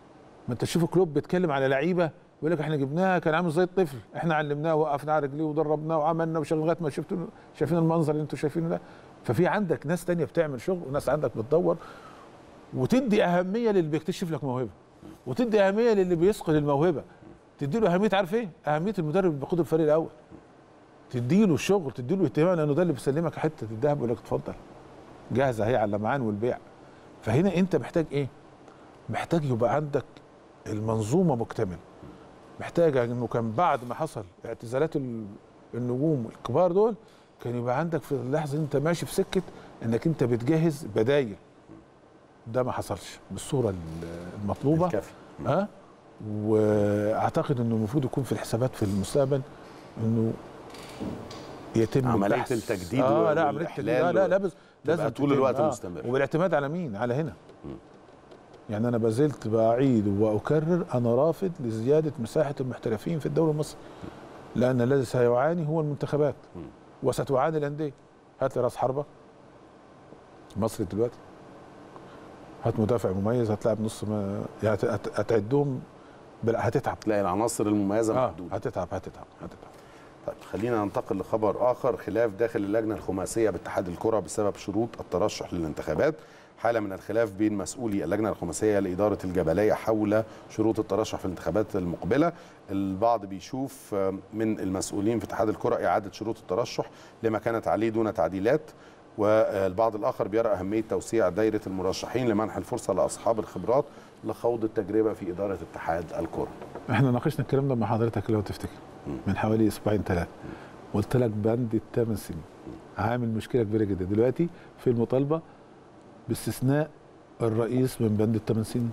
ما انت تشوف كلوب بيتكلم على لعيبه يقول لك احنا جبناها كان عامل زي الطفل احنا علمناه وقفنا على رجليه ودربناه وعملنا وشغل لغايه ما شفتوا شايفين المنظر اللي انتوا شايفينه ده ففي عندك ناس تانية بتعمل شغل وناس عندك بتدور وتدي اهميه للي بيكتشف لك موهبه وتدي اهميه للي بيثقل الموهبه تدي له اهميه عارف ايه؟ اهميه المدرب اللي بيقود الفريق الاول تدي له الشغل تدي له اهتمام لانه ده اللي بيسلمك حته الذهب يقول لك اتفضل جاهزه اهي على اللمعان والبيع فهنا انت محتاج ايه؟ محتاج يبقى عندك المنظومه مكتمله محتاج انه كان بعد ما حصل اعتزالات ال- النجوم الكبار دول كان يبقى عندك في اللحظه انت ماشي في سكه انك انت بتجهز بدايل ده ما حصلش بالصوره ال- المطلوبه الكافي ها واعتقد انه المفروض يكون في الحسابات في المستقبل انه يتم عملية البحث. التجديد اه لا عمليه والإحلال التجديد لا لا لا بس لازم طول تتم. الوقت آه. مستمر. وبالاعتماد على مين على هنا يعني انا بزلت بعيد واكرر انا رافض لزياده مساحه المحترفين في الدوري المصري لان الذي سيعاني هو المنتخبات وستعاني الانديه هات لي راس حربه مصري دلوقتي هات مدافع مميز هتلاعب نص ما يعني هت- هت- هتعدهم بلا هتتعب تلاقي العناصر المميزه اه محدوده هتتعب هتتعب هتتعب طيب خلينا ننتقل لخبر اخر خلاف داخل اللجنه الخماسيه باتحاد الكره بسبب شروط الترشح للانتخابات حاله من الخلاف بين مسؤولي اللجنه الخماسيه لاداره الجبليه حول شروط الترشح في الانتخابات المقبله البعض بيشوف آه، من المسؤولين في اتحاد الكره اعاده شروط الترشح لما كانت عليه دون تعديلات والبعض الاخر بيرى اهميه توسيع دايره المرشحين لمنح الفرصه لاصحاب الخبرات لخوض التجربه في اداره اتحاد الكره احنا ناقشنا الكلام ده مع حضرتك لو تفتكر من حوالي اسبوعين ثلاثه قلت لك بند الثمان سنين عامل مشكله كبيره جدا دلوقتي في المطالبه باستثناء الرئيس من بند الثمان سنين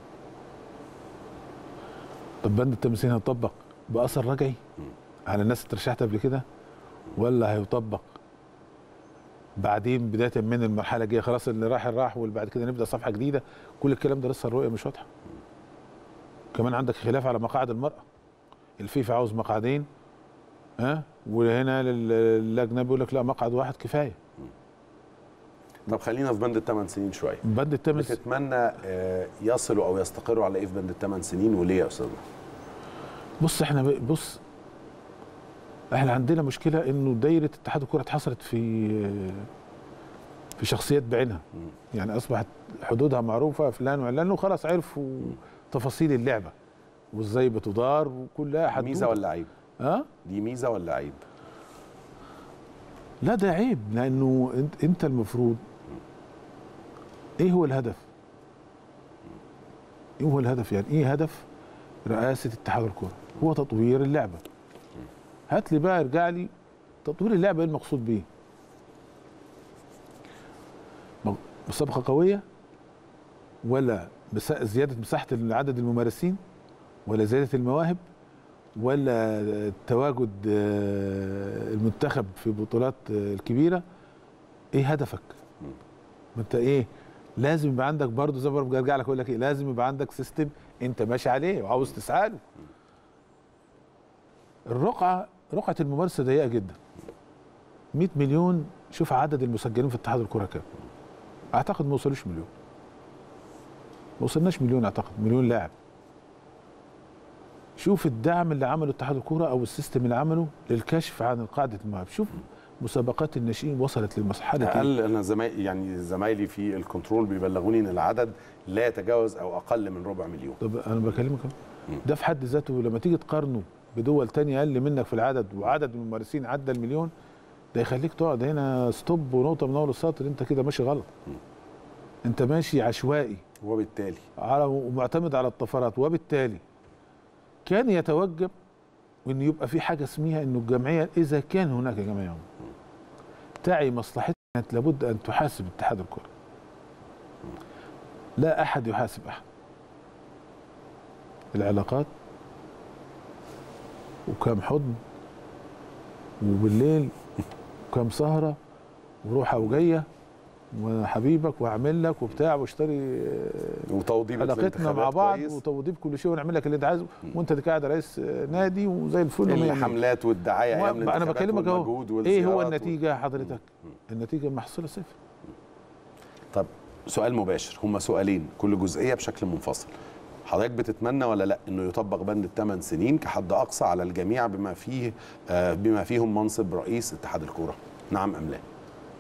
طب بند الثمان سنين هيطبق باثر رجعي على الناس اللي ترشحت قبل كده ولا هيطبق بعدين بدايه من المرحله الجايه خلاص اللي راح راح وبعد كده نبدا صفحه جديده كل الكلام ده لسه الرؤيه مش واضحه كمان عندك خلاف على مقاعد المرأة الفيفا عاوز مقعدين ها وهنا لل- اللجنة بيقول لك لا مقعد واحد كفاية طب خلينا في بند الثمان سنين شويه بند التمس بتتمنى آه، يصلوا او يستقروا على ايه في بند الثمان سنين وليه يا استاذ بص احنا ب- بص احنا عندنا مشكلة انه دايرة اتحاد الكرة اتحصرت في في شخصيات بعينها يعني اصبحت حدودها معروفة فلان وعلان وخلاص عرفوا تفاصيل اللعبة وازاي بتدار وكلها حدود ميزه ولا عيب ها دي ميزه ولا عيب لا ده عيب لانه انت انت المفروض ايه هو الهدف؟ ايه هو الهدف يعني ايه هدف رئاسه اتحاد الكره؟ هو تطوير اللعبه. هات لي بقى ارجع لي تطوير اللعبه ايه المقصود بيه؟ م- مسابقه قويه ولا بس- زياده مساحه عدد الممارسين ولا زياده المواهب ولا تواجد آه، المنتخب في البطولات آه، الكبيره ايه هدفك؟ ما انت ايه؟ لازم يبقى عندك برضه زي ما برجع لك اقول لك ايه؟ لازم يبقى عندك سيستم انت ماشي عليه وعاوز تسعى له. الرقعه رقعه الممارسه ضيقه جدا. 100 مليون شوف عدد المسجلين في اتحاد الكره كام. اعتقد ما وصلوش مليون. ما وصلناش مليون اعتقد مليون لاعب. شوف الدعم اللي عمله اتحاد الكوره او السيستم اللي عمله للكشف عن قاعده المواهب شوف مسابقات الناشئين وصلت للمرحله إيه؟ اقل انا زمايلي يعني زمايلي في الكنترول بيبلغوني ان العدد لا يتجاوز او اقل من ربع مليون طب انا بكلمك أهو. ده في حد ذاته لما تيجي تقارنه بدول تانية اقل منك في العدد وعدد الممارسين عدى المليون ده يخليك تقعد هنا ستوب ونقطه من اول السطر انت كده ماشي غلط انت ماشي عشوائي وبالتالي على ومعتمد على الطفرات وبالتالي كان يتوجب ان يبقى في حاجه اسمها انه الجمعيه اذا كان هناك جمعيه تعي مصلحتها كانت لابد ان تحاسب اتحاد الكره لا احد يحاسب احد العلاقات وكم حضن وبالليل وكم سهره وروحه وجايه وحبيبك واعمل لك وبتاع واشتري آه، وتوضيب علاقتنا مع الانتخابات بعض كويس. وتوظيف كل شيء ونعمل لك اللي انت عايزه وانت اللي قاعد رئيس نادي وزي الفل ومية مية. الحملات والدعايه ايام انا الانتخابات بكلمك اهو والمجهود ايه هو والزيارات النتيجه حضرتك النتيجه محصله صفر طب سؤال مباشر هما سؤالين كل جزئيه بشكل منفصل حضرتك بتتمنى ولا لا انه يطبق بند الثمان سنين كحد اقصى على الجميع بما فيه آه، بما فيهم منصب رئيس اتحاد الكوره نعم ام لا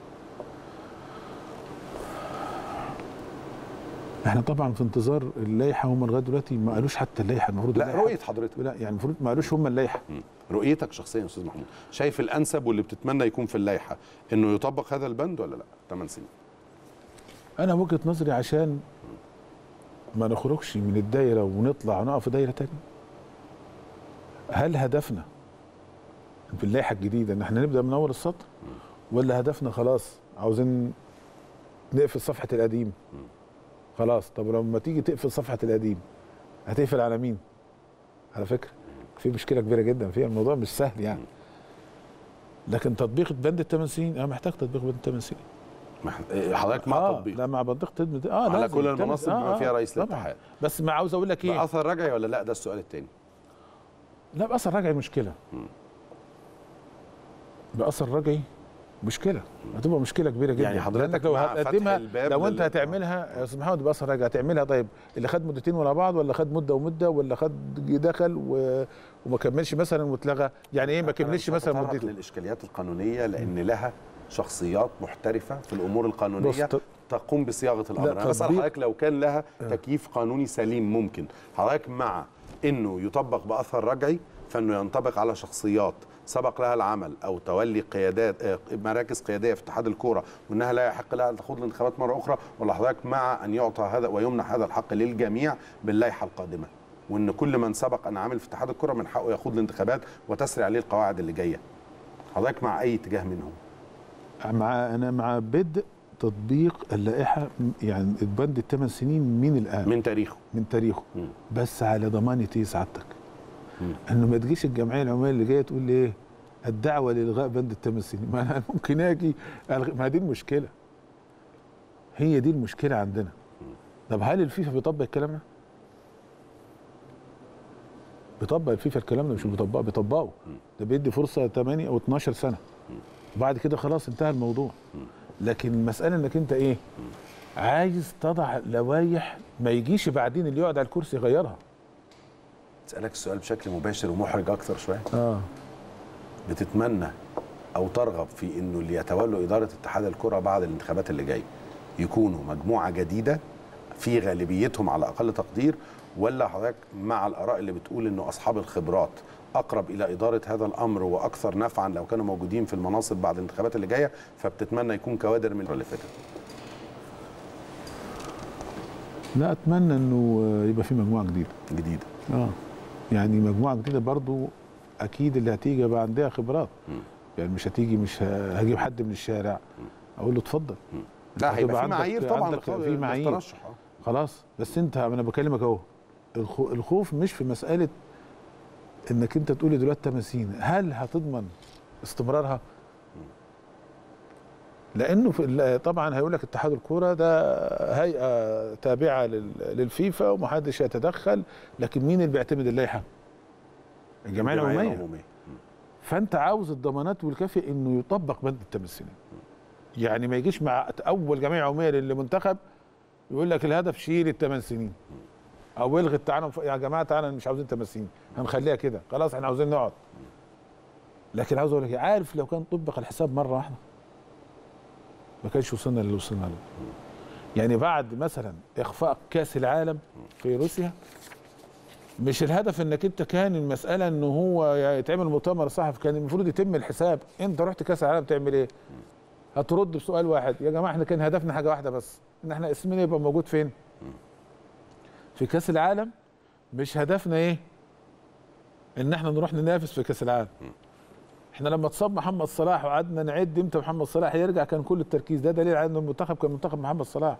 احنا طبعا في انتظار اللائحه هم لغايه دلوقتي ما قالوش حتى اللائحه المفروض لا اللائحة- رؤيه حضرتك لا يعني المفروض ما قالوش هم اللائحه مم. رؤيتك شخصيا يا استاذ محمود شايف الانسب واللي بتتمنى يكون في اللائحه انه يطبق هذا البند ولا لا 8 سنين انا وجهه نظري عشان ما نخرجش من الدايره ونطلع نقف في دايره تانية هل هدفنا في اللائحه الجديده ان احنا نبدا من اول السطر ولا هدفنا خلاص عاوزين نقفل صفحه القديم خلاص طب لما تيجي تقفل صفحه القديم هتقفل على مين على فكره في مشكله كبيره جدا فيها الموضوع مش سهل يعني لكن تطبيق بند الثمان سنين انا محتاج تطبيق بند الثمان سنين ما إحنا- إيه، حضرتك مع اه تطبيق لا مع تطبيق تدمج اه على لازم كل تدمج. المناصب بما فيها رئيس طبعاً. الاتحاد. بس ما عاوز اقول لك ايه باثر رجعي ولا لا ده السؤال الثاني لا باثر رجعي مشكله باثر رجعي مشكله هتبقى مشكله كبيره جدا يعني حضرتك لأنك لو مع فتح هتقدمها الباب لو انت لل- هتعملها يا استاذ محمد باثر رجعي هتعملها طيب اللي خد مدتين ورا بعض ولا خد مده ومده ولا خد دخل و... وما كملش مثلا واتلغى يعني ايه ما كملش أنا مش مثلا هتطرق مدته للاشكاليات القانونيه لان لها شخصيات محترفه في الامور القانونيه بص، ت- تقوم بصياغه الامر انا بسال تطبيق- حضرتك لو كان لها تكييف قانوني سليم ممكن حضرتك مع انه يطبق باثر رجعي فانه ينطبق على شخصيات سبق لها العمل او تولي قيادات آه، مراكز قياديه في اتحاد الكوره وانها لا يحق لها ان تخوض الانتخابات مره اخرى ولا حضرتك مع ان يعطى هذا ويمنح هذا الحق للجميع باللائحه القادمه وان كل من سبق ان عمل في اتحاد الكره من حقه يخوض الانتخابات وتسري عليه القواعد اللي جايه حضرتك مع اي اتجاه منهم مع انا مع بدء تطبيق اللائحه يعني بند الثمان سنين من الان من تاريخه من تاريخه مم. بس على ضمانه ايه سعادتك مم. انه ما تجيش الجمعيه العموميه اللي جايه تقول لي ايه الدعوه لالغاء بند الثمان سنين ما انا ممكن اجي ألغي ما دي المشكله هي دي المشكله عندنا طب هل الفيفا بيطبق الكلام ده؟ بيطبق الفيفا الكلام ده مش بيطبقه بيطبقه ده بيدي فرصه 8 او 12 سنه وبعد كده خلاص انتهى الموضوع لكن المساله انك انت ايه عايز تضع لوائح ما يجيش بعدين اللي يقعد على الكرسي يغيرها اسالك السؤال بشكل مباشر ومحرج اكثر شويه اه بتتمنى او ترغب في انه اللي يتولوا اداره اتحاد الكره بعد الانتخابات اللي جايه يكونوا مجموعه جديده في غالبيتهم على اقل تقدير ولا حضرتك مع الاراء اللي بتقول انه اصحاب الخبرات اقرب الى اداره هذا الامر واكثر نفعا لو كانوا موجودين في المناصب بعد الانتخابات اللي جايه فبتتمنى يكون كوادر من اللي فاتت لا اتمنى انه يبقى في مجموعه جديده جديده اه يعني مجموعه جديده برضو اكيد اللي هتيجي يبقى عندها خبرات مم. يعني مش هتيجي مش ه- هجيب حد من الشارع اقول له اتفضل لا هتبقى هيبقى في عندك- معايير طبعا عندك للخ- في معايير. للترشح آه. خلاص بس انت انا بكلمك اهو الخو- الخوف مش في مساله انك انت تقولي دلوقتي تماسين هل هتضمن استمرارها لانه في ال- طبعا هيقول لك اتحاد الكوره ده هيئه تابعه لل- للفيفا ومحدش يتدخل لكن مين اللي بيعتمد اللائحه الجمعيه العموميه العموميه فانت عاوز الضمانات والكافي انه يطبق بند التمثيل يعني ما يجيش مع اول جمعيه عموميه للمنتخب يقول لك الهدف شيل الثمان سنين او الغي التعاون يا جماعه تعالى مش عاوزين ثمان سنين هنخليها كده خلاص احنا عاوزين نقعد لكن عاوز اقول لك إيه، عارف لو كان طبق الحساب مره واحده ما كانش وصلنا اللي وصلنا له يعني بعد مثلا اخفاء كاس العالم في روسيا مش الهدف انك انت كان المساله ان هو يتعمل مؤتمر صحفي كان المفروض يتم الحساب انت رحت كاس العالم تعمل ايه هترد بسؤال واحد يا جماعه احنا كان هدفنا حاجه واحده بس ان احنا اسمنا يبقى موجود فين في كاس العالم مش هدفنا ايه ان احنا نروح ننافس في كاس العالم احنا لما اتصاب محمد صلاح وقعدنا نعد امتى محمد صلاح يرجع كان كل التركيز ده دليل على ان المنتخب كان منتخب محمد صلاح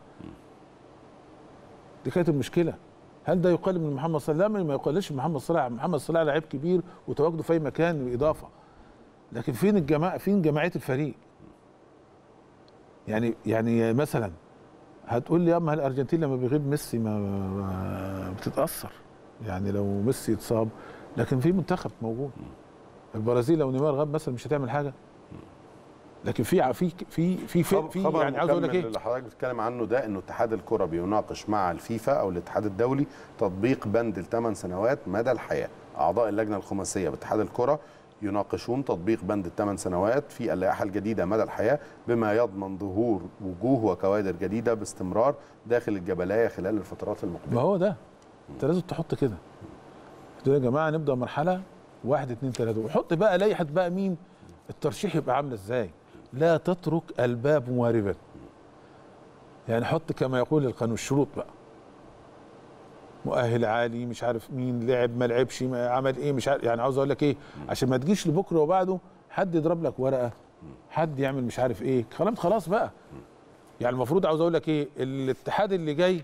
دي كانت المشكله هل ده يقلل من محمد صلاح؟ لا ما يقللش من محمد صلاح، محمد صلاح لعيب كبير وتواجده في اي مكان اضافه. لكن فين الجماعه فين جماعيه الفريق؟ يعني يعني مثلا هتقول لي يا اما الارجنتين لما بيغيب ميسي ما, ما بتتاثر يعني لو ميسي اتصاب لكن في منتخب موجود البرازيل لو نيمار غاب مثلا مش هتعمل حاجه لكن في ع- في في في في, في خبر يعني عاوز اقول لك مكمل ايه اللي حضرتك بتتكلم عنه ده انه اتحاد الكره بيناقش مع الفيفا او الاتحاد الدولي تطبيق بند الثمان سنوات مدى الحياه اعضاء اللجنه الخماسيه باتحاد الكره يناقشون تطبيق بند الثمان سنوات في اللائحه الجديده مدى الحياه بما يضمن ظهور وجوه وكوادر جديده باستمرار داخل الجبلايه خلال الفترات المقبله ما هو ده انت لازم تحط كده تقول يا جماعه نبدا مرحله واحد اتنين تلاته وحط بقى لائحه بقى مين الترشيح يبقى عامله ازاي لا تترك الباب مواربا يعني حط كما يقول القانون الشروط بقى مؤهل عالي مش عارف مين لعب ما لعبش ما عمل ايه مش عارف يعني عاوز اقول لك ايه عشان ما تجيش لبكره وبعده حد يضرب لك ورقه حد يعمل مش عارف ايه كلام خلاص بقى يعني المفروض عاوز اقول لك ايه الاتحاد اللي جاي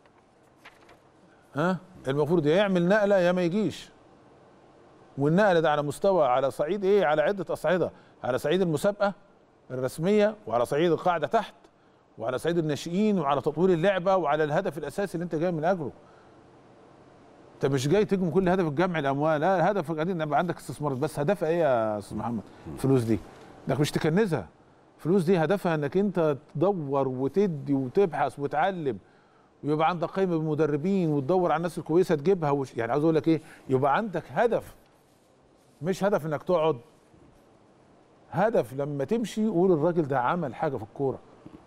ها المفروض يا يعمل نقله يا ما يجيش والنقله ده على مستوى على صعيد ايه على عده اصعده على صعيد المسابقه الرسميه وعلى صعيد القاعده تحت وعلى صعيد الناشئين وعلى تطوير اللعبه وعلى الهدف الاساسي اللي انت جاي من اجله انت مش جاي تجمع كل هدف جمع الاموال لا الهدف قاعدين يبقى عندك استثمارات بس هدفها ايه يا استاذ محمد الفلوس دي انك مش تكنزها الفلوس دي هدفها انك انت تدور وتدي وتبحث وتعلم ويبقى عندك قائمه بالمدربين وتدور على الناس الكويسه تجيبها وش يعني عاوز اقول لك ايه يبقى عندك هدف مش هدف انك تقعد هدف لما تمشي قول الراجل ده عمل حاجه في الكوره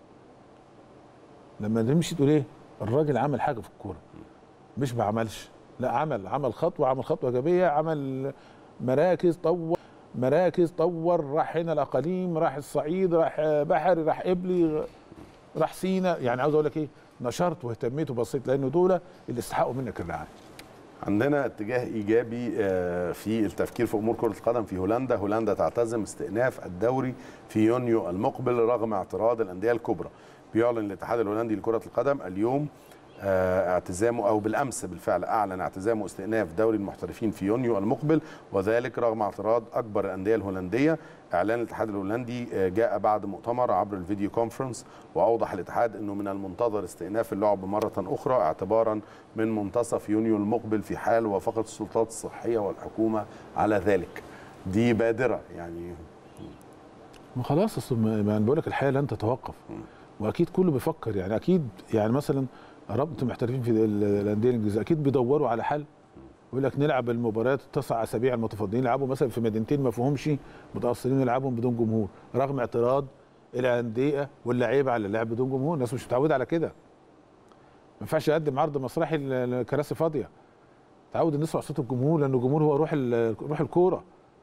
لما تمشي تقول ايه الراجل عمل حاجه في الكوره مش ما عملش لا عمل عمل خطوه عمل خطوه ايجابيه عمل مراكز طور مراكز طور راح هنا الاقاليم راح الصعيد راح بحري راح قبلي راح سينا يعني عاوز اقول لك ايه نشرت واهتميت وبصيت لان دول اللي استحقوا منك الرعايه عندنا اتجاه ايجابي آه، في التفكير في امور كره القدم في هولندا، هولندا تعتزم استئناف الدوري في يونيو المقبل رغم اعتراض الانديه الكبرى. بيعلن الاتحاد الهولندي لكره القدم اليوم آه، اعتزامه او بالامس بالفعل اعلن اعتزامه استئناف دوري المحترفين في يونيو المقبل وذلك رغم اعتراض اكبر الانديه الهولنديه اعلان الاتحاد الهولندي آه، جاء بعد مؤتمر عبر الفيديو كونفرنس واوضح الاتحاد انه من المنتظر استئناف اللعب مره اخرى اعتبارا من منتصف يونيو المقبل في حال وافقت السلطات الصحيه والحكومه على ذلك دي بادره يعني ما خلاص اصل ما ما انا بقول لك الحياه لن تتوقف واكيد كله بيفكر يعني اكيد يعني مثلا رابطه المحترفين في ال- الانديه الانجليزيه اكيد بيدوروا على حل يقول لك نلعب المباريات التسع اسابيع المتفضلين يلعبوا مثلا في مدينتين ما فيهمش متاثرين يلعبهم بدون جمهور رغم اعتراض الانديه واللعيبه على اللعب بدون جمهور الناس مش متعوده على كده ما ينفعش يقدم عرض مسرحي ال- الكراسي فاضيه تعود الناس على صوت الجمهور لان الجمهور هو روح ال- روح الكوره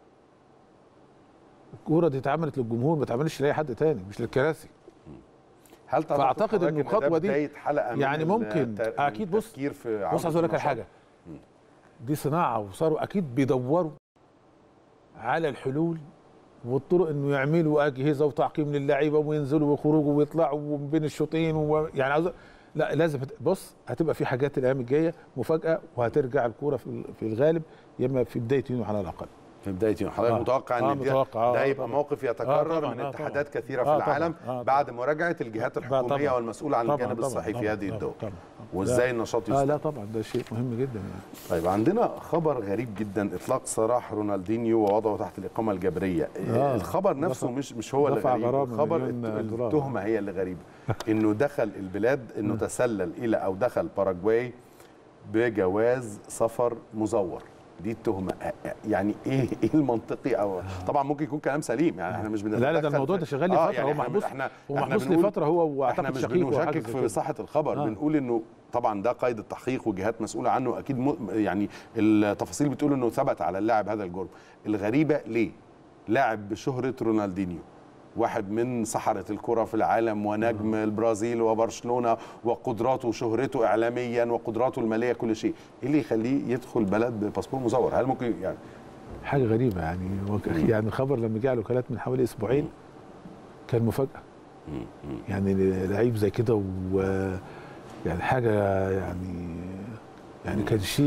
الكوره دي اتعملت للجمهور ما اتعملتش لاي حد تاني مش للكراسي هل تعتقد فأعتقد حضرتك إنه إن ده الخطوة دي بداية حلقه من يعني ممكن التر- أكيد بص- التفكير في بص عودة عايز اقول لك على النشاط؟ حاجه دي صناعه وصاروا اكيد بيدوروا على الحلول والطرق انه يعملوا اجهزه وتعقيم للعيبه وينزلوا ويخرجوا ويطلعوا بين الشوطين و... يعني عاوز لا لازم هت- بص هتبقى في حاجات الايام الجايه مفاجاه وهترجع الكوره في ال- في الغالب يا اما في بدايه يونيو على الاقل في بداية يوم حضرتك آه. متوقع ان آه، ده- متوقع. آه، ده آه، يبقى طبعاً. موقف آه، يتكرر طبعاً. من آه، اتحادات طبعاً. كثيره في آه، طبعاً. العالم آه، بعد مراجعه الجهات طبعاً. الحكوميه والمسؤوله عن طبعاً، الجانب طبعاً، الصحي في طبعاً، هذه طبعاً، الدول طبعاً. وازاي لا. النشاط اه يستمر لا طبعا ده شيء مهم جدا يعني طيب عندنا خبر غريب جدا اطلاق سراح رونالدينيو ووضعه تحت الاقامه الجبريه آه. الخبر نفسه دفع- مش مش هو اللي دفع غريب غرامة الخبر مليون الت- دولار. التهمه هي اللي غريبه انه دخل البلاد انه تسلل الى او دخل باراجواي بجواز سفر مزور دي التهمه أ- أ- يعني ايه ايه المنطقي او طبعا ممكن يكون كلام سليم يعني احنا مش لا لا ده بنتدخل الموضوع في- ده شغال آه، لفتره يعني هو إحنا- محبوس احنا هو إحنا محبوس بنقول- لفتره هو احنا واعتقد مش شقيقه وحاجة بنشكك زي في كده. صحه الخبر آه. بنقول انه طبعا ده قيد التحقيق وجهات مسؤوله عنه اكيد م... يعني التفاصيل بتقول انه ثبت على اللاعب هذا الجرم الغريبه ليه لاعب بشهره رونالدينيو واحد من سحرة الكرة في العالم ونجم البرازيل وبرشلونة وقدراته وشهرته إعلاميا وقدراته المالية كل شيء إيه اللي يخليه يدخل بلد بباسبور مزور هل ممكن يعني حاجه غريبه يعني هو ك- يعني الخبر لما جه على الوكالات من حوالي اسبوعين كان مفاجاه يعني لعيب زي كده و يعني حاجه يعني يعني كان شيء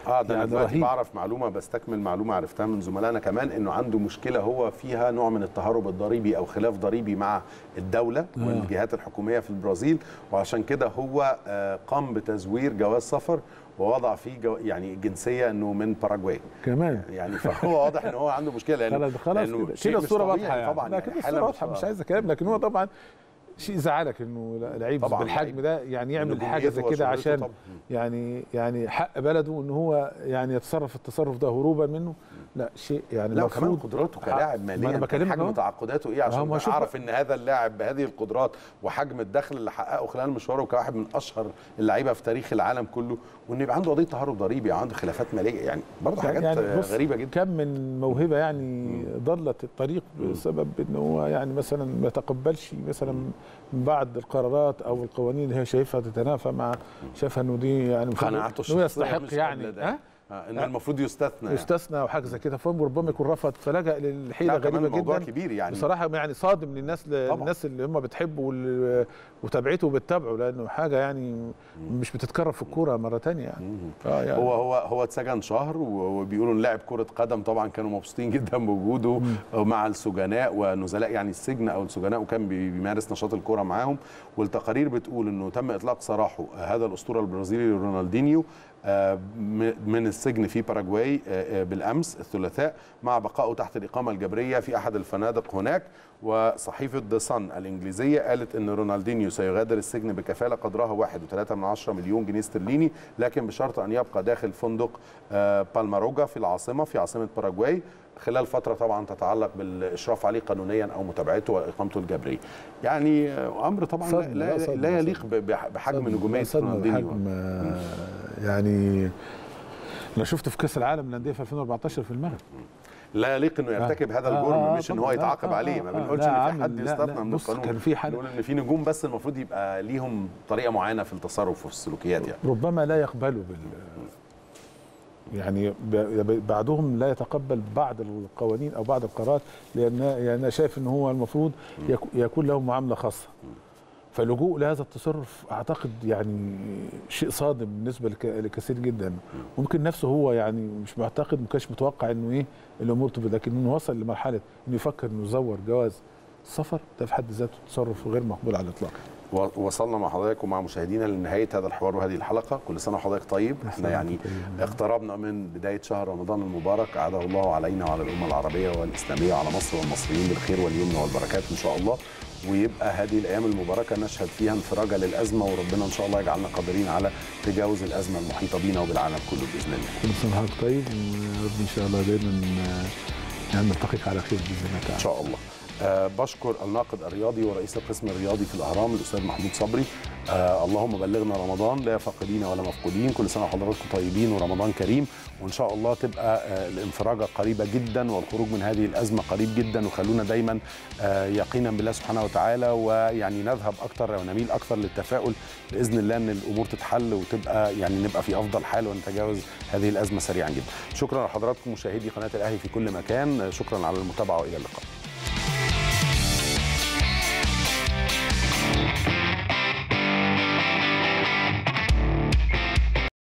اه ده انا يعني دلوقتي رهيب. بعرف معلومه بستكمل معلومه عرفتها من زملائنا كمان انه عنده مشكله هو فيها نوع من التهرب الضريبي او خلاف ضريبي مع الدوله آه. والجهات الحكوميه في البرازيل وعشان كده هو آه، قام بتزوير جواز سفر ووضع فيه جو يعني جنسيه انه من باراجواي كمان يعني فهو واضح ان هو عنده مشكله لانه خلاص خلاص لأنه كده شيء كده مش الصوره طبيعي واضحه يعني. طبعا لا كده يعني الصوره حالة واضحه مش عايز كلام لكن هو طبعا شيء زعلك انه لعيب طبعاً بالحجم لعيب. ده يعني يعمل نجوميته حاجه زي كده وشهرته عشان طبعاً. يعني يعني حق بلده ان هو يعني يتصرف التصرف ده هروبا منه لا شيء يعني لا وكمان المفروض قدراته كلاعب ما ماليا أنا كان بكلمك حجم أهو. تعاقداته ايه ما عشان شوف اعرف بقى. ان هذا اللاعب بهذه القدرات وحجم الدخل اللي حققه خلال مشواره كواحد من اشهر اللعيبه في تاريخ العالم كله وان يبقى عنده قضيه تهرب ضريبي او عنده خلافات ماليه يعني برضه حاجات يعني بص غريبه جدا كم من موهبه يعني ضلت الطريق بسبب ان هو يعني مثلا ما يتقبلش مثلا من بعض القرارات او القوانين اللي هي شايفها تتنافى مع شايفها انه دي يعني المفروض قناعاته إنه الشخصيه يستحق مش يعني قبل ده. ها آه انه المفروض يستثنى يعني. يستثنى او حاجه زي كده فهم ربما يكون رفض فلجا للحيله لا كمان غريبه الموضوع جدا كبير يعني بصراحه يعني صادم للناس للناس اللي هم بتحبه وال- وتابعته وبتتابعه لانه حاجه يعني مش بتتكرر في الكوره مره تانية يعني مم. اه يعني هو هو هو اتسجن شهر و- وبيقولوا ان لاعب كره قدم طبعا كانوا مبسوطين جدا بوجوده مع السجناء ونزلاء يعني السجن او السجناء وكان بي- بيمارس نشاط الكره معاهم والتقارير بتقول انه تم اطلاق سراحه هذا الاسطوره البرازيلي رونالدينيو آه، م- من السجن في باراجواي آه، آه، بالامس الثلاثاء مع بقائه تحت الاقامه الجبريه في احد الفنادق هناك وصحيفه ذا صن الانجليزيه قالت ان رونالدينيو سيغادر السجن بكفاله قدرها 1.3 من عشرة مليون جنيه استرليني لكن بشرط ان يبقى داخل فندق آه، بالماروجا في العاصمه في عاصمه باراجواي خلال فتره طبعا تتعلق بالاشراف عليه قانونيا او متابعته واقامته الجبريه. يعني آه، امر طبعا لا, صدمة، لا, لا صدمة، لا يليق صدمة. ب- بح- بحجم صدمة- نجوميه صدمة رونالدينيو. بحجم آه، يعني انا شفت في كاس العالم للانديه في 2014 في المغرب لا يليق انه يرتكب هذا آه، الجرم آه، مش ان طبعاً. هو لا، يتعاقب آه، عليه آه، ما آه، بنقولش لا، ان في عامل- حد لا، يستثنى لا، من بص، القانون كان في حد- بنقول ان في نجوم بس المفروض يبقى ليهم طريقه معينه في التصرف وفي السلوكيات يعني ربما لا يقبلوا بال يعني ب- بعضهم لا يتقبل بعض القوانين او بعض القرارات لان يعني انا شايف ان هو المفروض يك- يكون له معامله خاصه فاللجوء لهذا التصرف اعتقد يعني شيء صادم بالنسبه لك- لكثير جدا ممكن نفسه هو يعني مش معتقد ما كانش متوقع انه ايه الامور تبقى لكن انه وصل لمرحله انه يفكر انه يزور جواز السفر ده في حد ذاته تصرف غير مقبول على الاطلاق و- وصلنا مع حضرتك ومع مشاهدينا لنهايه هذا الحوار وهذه الحلقه كل سنه وحضرتك طيب احنا يعني اقتربنا من بدايه شهر رمضان المبارك اعاده الله علينا وعلى الامه العربيه والاسلاميه وعلى مصر والمصريين بالخير واليمن والبركات ان شاء الله ويبقى هذه الايام المباركه نشهد فيها انفراجه للازمه وربنا ان شاء الله يجعلنا قادرين على تجاوز الازمه المحيطه بينا وبالعالم كله باذن الله كل سنه وحضرتك طيب ويا رب ان شاء الله دايما آه، يعني نلتقيك على خير باذن الله ان تعالى شاء الله أه بشكر الناقد الرياضي ورئيس القسم الرياضي في الاهرام الاستاذ محمود صبري أه اللهم بلغنا رمضان لا فاقدين ولا مفقودين كل سنه وحضراتكم طيبين ورمضان كريم وان شاء الله تبقى أه الانفراجه قريبه جدا والخروج من هذه الازمه قريب جدا وخلونا دايما أه يقينا بالله سبحانه وتعالى ويعني نذهب اكثر ونميل اكثر للتفاؤل باذن الله ان الامور تتحل وتبقى يعني نبقى في افضل حال ونتجاوز هذه الازمه سريعا جدا شكرا لحضراتكم مشاهدي قناه الاهلي في كل مكان شكرا على المتابعه والى اللقاء